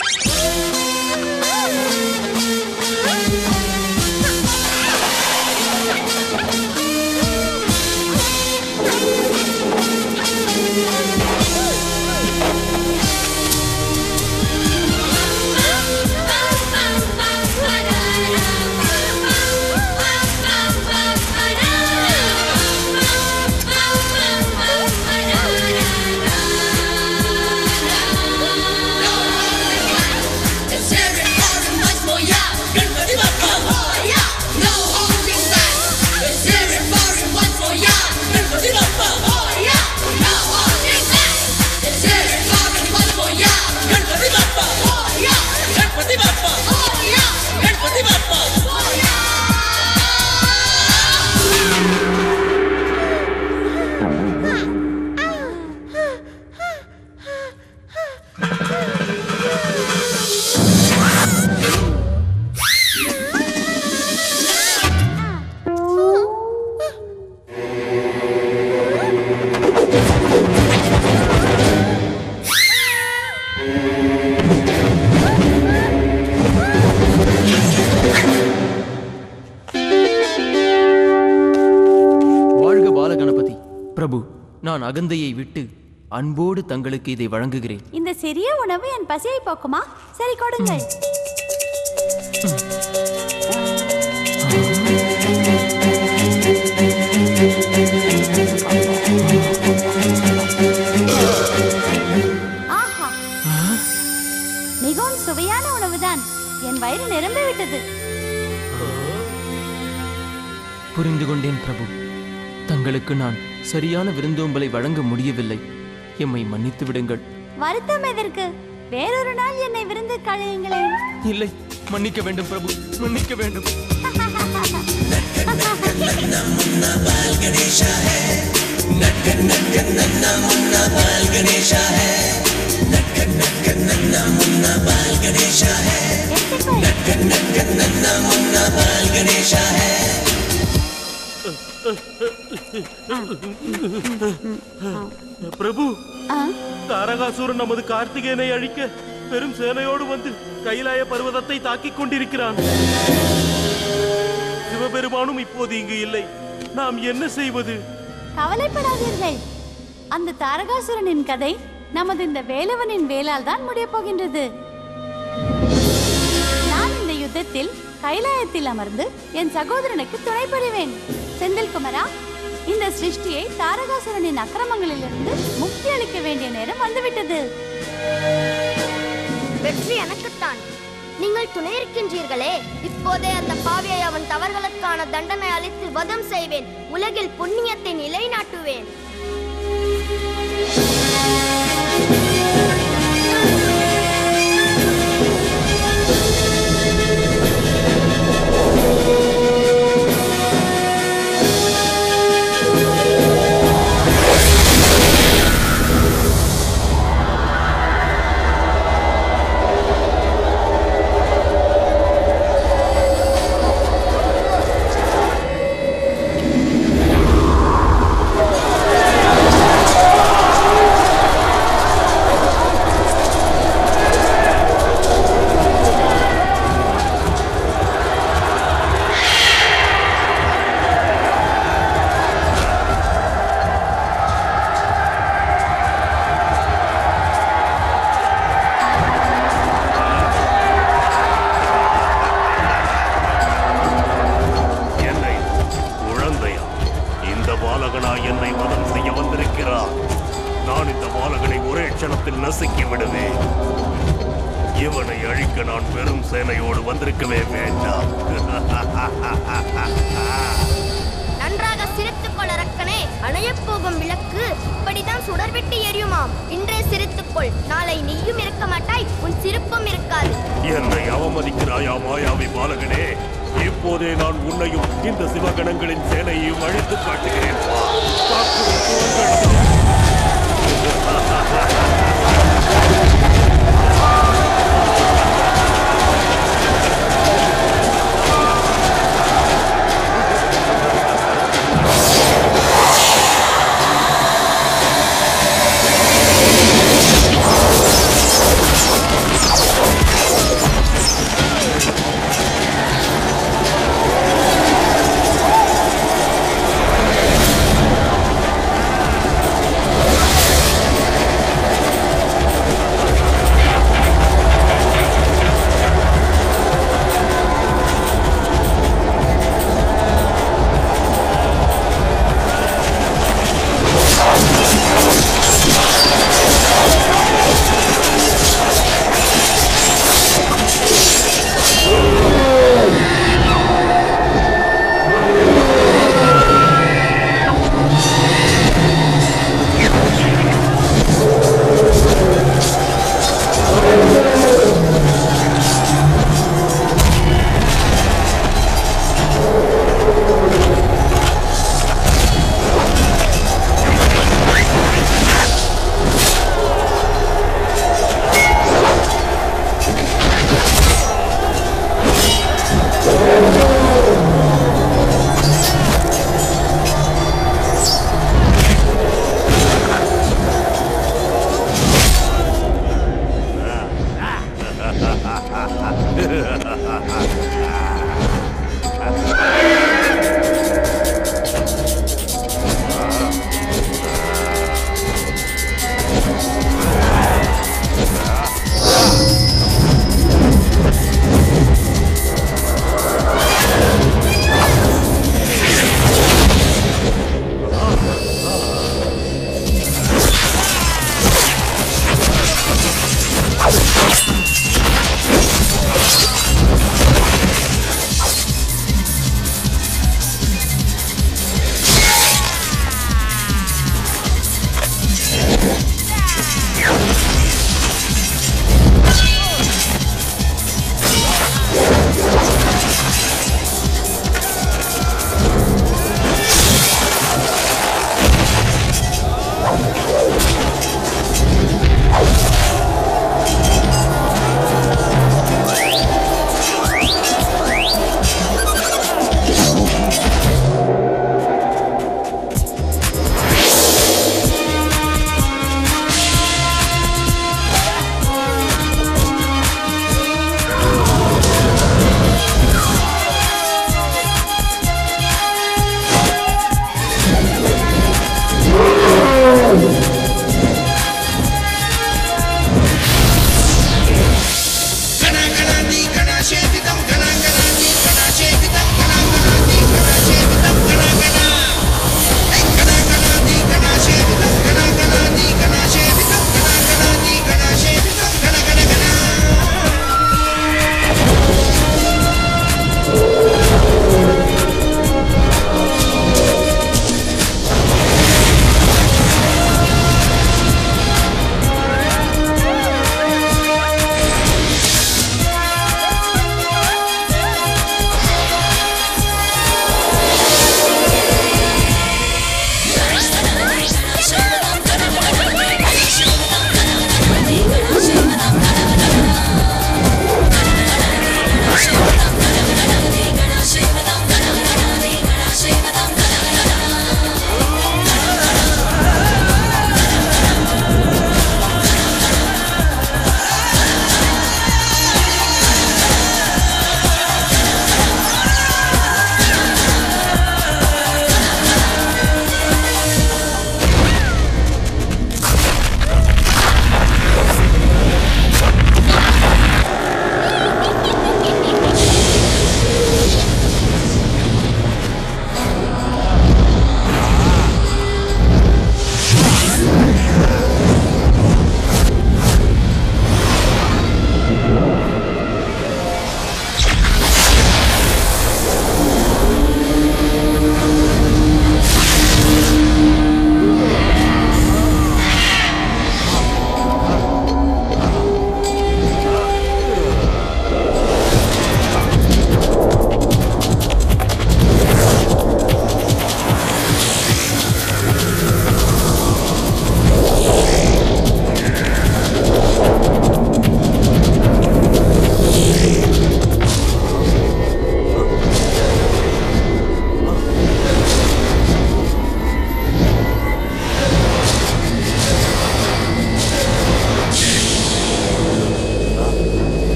Speaker 17: வாழ்க பாலகணபதி பிரபு நான் அகந்தையை விட்டு அன்போடு தங்களுக்கு இதை வழங்குகிறேன்
Speaker 19: இந்த சிறிய உணவு என் பசியை போக்குமா சரி கொடுங்கள் ஆஹா மிகவும் சுவையான உணவுதான் என் வயிறு நிரம்பி விட்டது
Speaker 17: புரிந்து கொண்டேன் பிரபு தங்களுக்கு நான் சரியான விருந்தோம்பலை வழங்க முடியவில்லை எம்மை மன்னித்து விடுங்கள்
Speaker 19: வருத்தம் எதற்கு வேறொரு நாள் என்னை விருந்து கழையுங்களேன்
Speaker 17: இல்லை மன்னிக்க வேண்டும் பிரபு மன்னிக்க வேண்டும்
Speaker 4: பிரபு தாரகாசூரன் நமது கார்த்திகேயனை அழிக்க பெரும் சேனையோடு வந்து கைலாய பர்வதத்தை தாக்கிக் கொண்டிருக்கிறான் சிவபெருமானும் இப்போது இங்கு இல்லை நாம் என்ன செய்வது
Speaker 19: கவலைப்படாதீர்கள் அந்த தாரகாசுரனின் கதை நமது இந்த வேலவனின் வேலால் தான் முடியப் போகின்றது நான் இந்த யுத்தத்தில் கைலாயத்தில் அமர்ந்து என் சகோதரனுக்கு துணை புரிவேன் செந்தில்குமரா இந்த சிருஷ்டியை தாரகாசுரனின் அக்கிரமங்களிலிருந்து முக்தி அளிக்க வேண்டிய நேரம் வந்துவிட்டது
Speaker 20: வெற்றி எனக்குத்தான் நீங்கள் துணை இருக்கின்றீர்களே இப்போதே அந்த பாவியை அவன் தவறுகளுக்கான தண்டனை அளித்து வதம் செய்வேன் உலகில் புண்ணியத்தை நிலைநாட்டுவேன்
Speaker 1: ஆ
Speaker 15: நசுக்கி விடுவேன் இவனை அழிக்க நான் பெரும் சேனையோடு வந்திருக்கவே வேண்டாம்
Speaker 20: நன்றாக சிரித்துக்கொள் அரக்கனே அணையப் போகும் விளக்கு இப்படிதான் சுடர்விட்டு எரியுமாம் இன்றே சிரித்துக்கொள் நாளை நீயும் இருக்க மாட்டாய் உன் சிரிப்பும் இருக்காது
Speaker 15: என்னை அவமதிக்கிறாயா மாயாவி பாலகனே இப்போதே நான் உன்னையும் இந்த சிவகணங்களின் சேனையையும் அழித்து காட்டுகிறேன் வா. தாக்குதல் துவங்கட்டும்.
Speaker 20: ஆ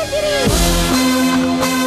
Speaker 2: போகிறேன்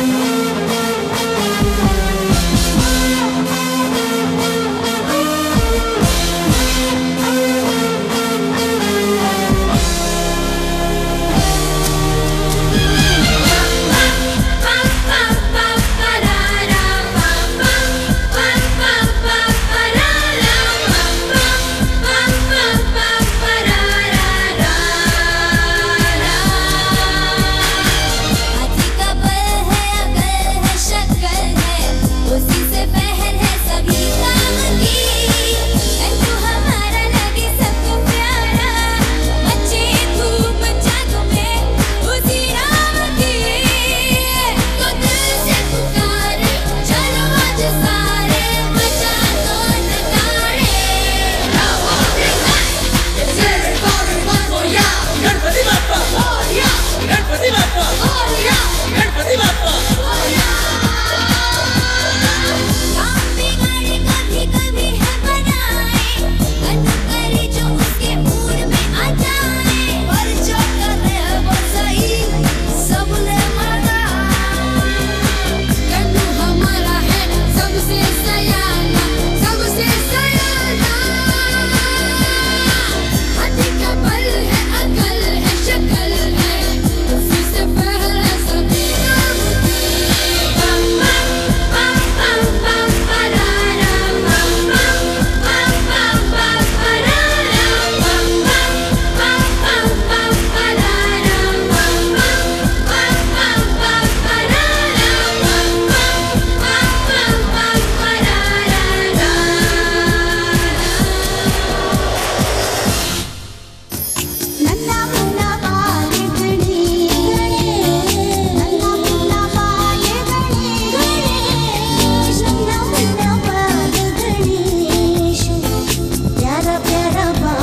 Speaker 7: उसी से पहल है सभी काम की तू हमारा लगे सबको प्यारा बच्चे खूब जागो में उसी राम की तो दिल से पुकारे चलो आज सारे मचा दो नगाड़े गणपति बाप्पा गणपति बाप्पा गणपति बाप्पा काम बिगाड़े कभी कभी है बनाए अनु करे जो उसके मूड में आ जाए पर जो कर रहे हैं वो सही सब ले मना कन्नू हमारा है सबसे सयाना सबसे सयाना हाथी का बल है अकल है शक्ल है उसी से पहले सभी काम की बम बम बम बम बम परारा बम बम बम बम बम परारा बम बम बम बम बम परारा बम बम बम बम बम परारा बम बम बम बम बम
Speaker 2: ನನ್ನ ಮುನ್ನ ಬಾಲೆಗಣಿ ನನ್ನ ಮುನ್ನ ಬಾಲೆಗಣಿ ನನ್ನ ಮುನ್ನ ಬಾಲೆಗಣೇಶ್ ಪ್ಯಾರ ಪ್ಯಾರ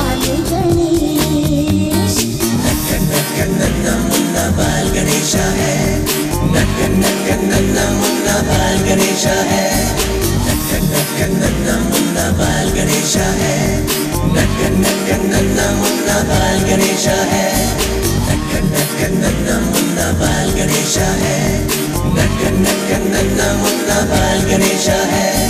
Speaker 2: ಬಾಲೆಗಣೇಶ್
Speaker 1: ನನ್ನ ಮುನ್ನ ಬಾಲ್ ಗಣೇಶ है ನಕ್ಕ ನಕ್ಕ ನನ್ನ ಮುನ್ನ ಬಾಲ್ ಗಣೇಶ है ನಕ್ಕ ನಕ್ಕ ನನ್ನ ಮುನ್ನ ಬಾಲ್ ಗಣೇಶ है ನಕ್ಕ ನಕ್ಕ ನನ್ನ ಮುನ್ನ ಬಾಲ್ ಗಣೇಶ है ನಕ್ಕ ನಕ್ಕ ನನ್ನ ಮುನ್ನ ಬಾಲ್ ಗಣೇಶ है ನಕ್ಕ ನಕ್ಕ ನನ್ನ ಮುನ್ನ ಬಾಲ್ ಗಣೇಶ है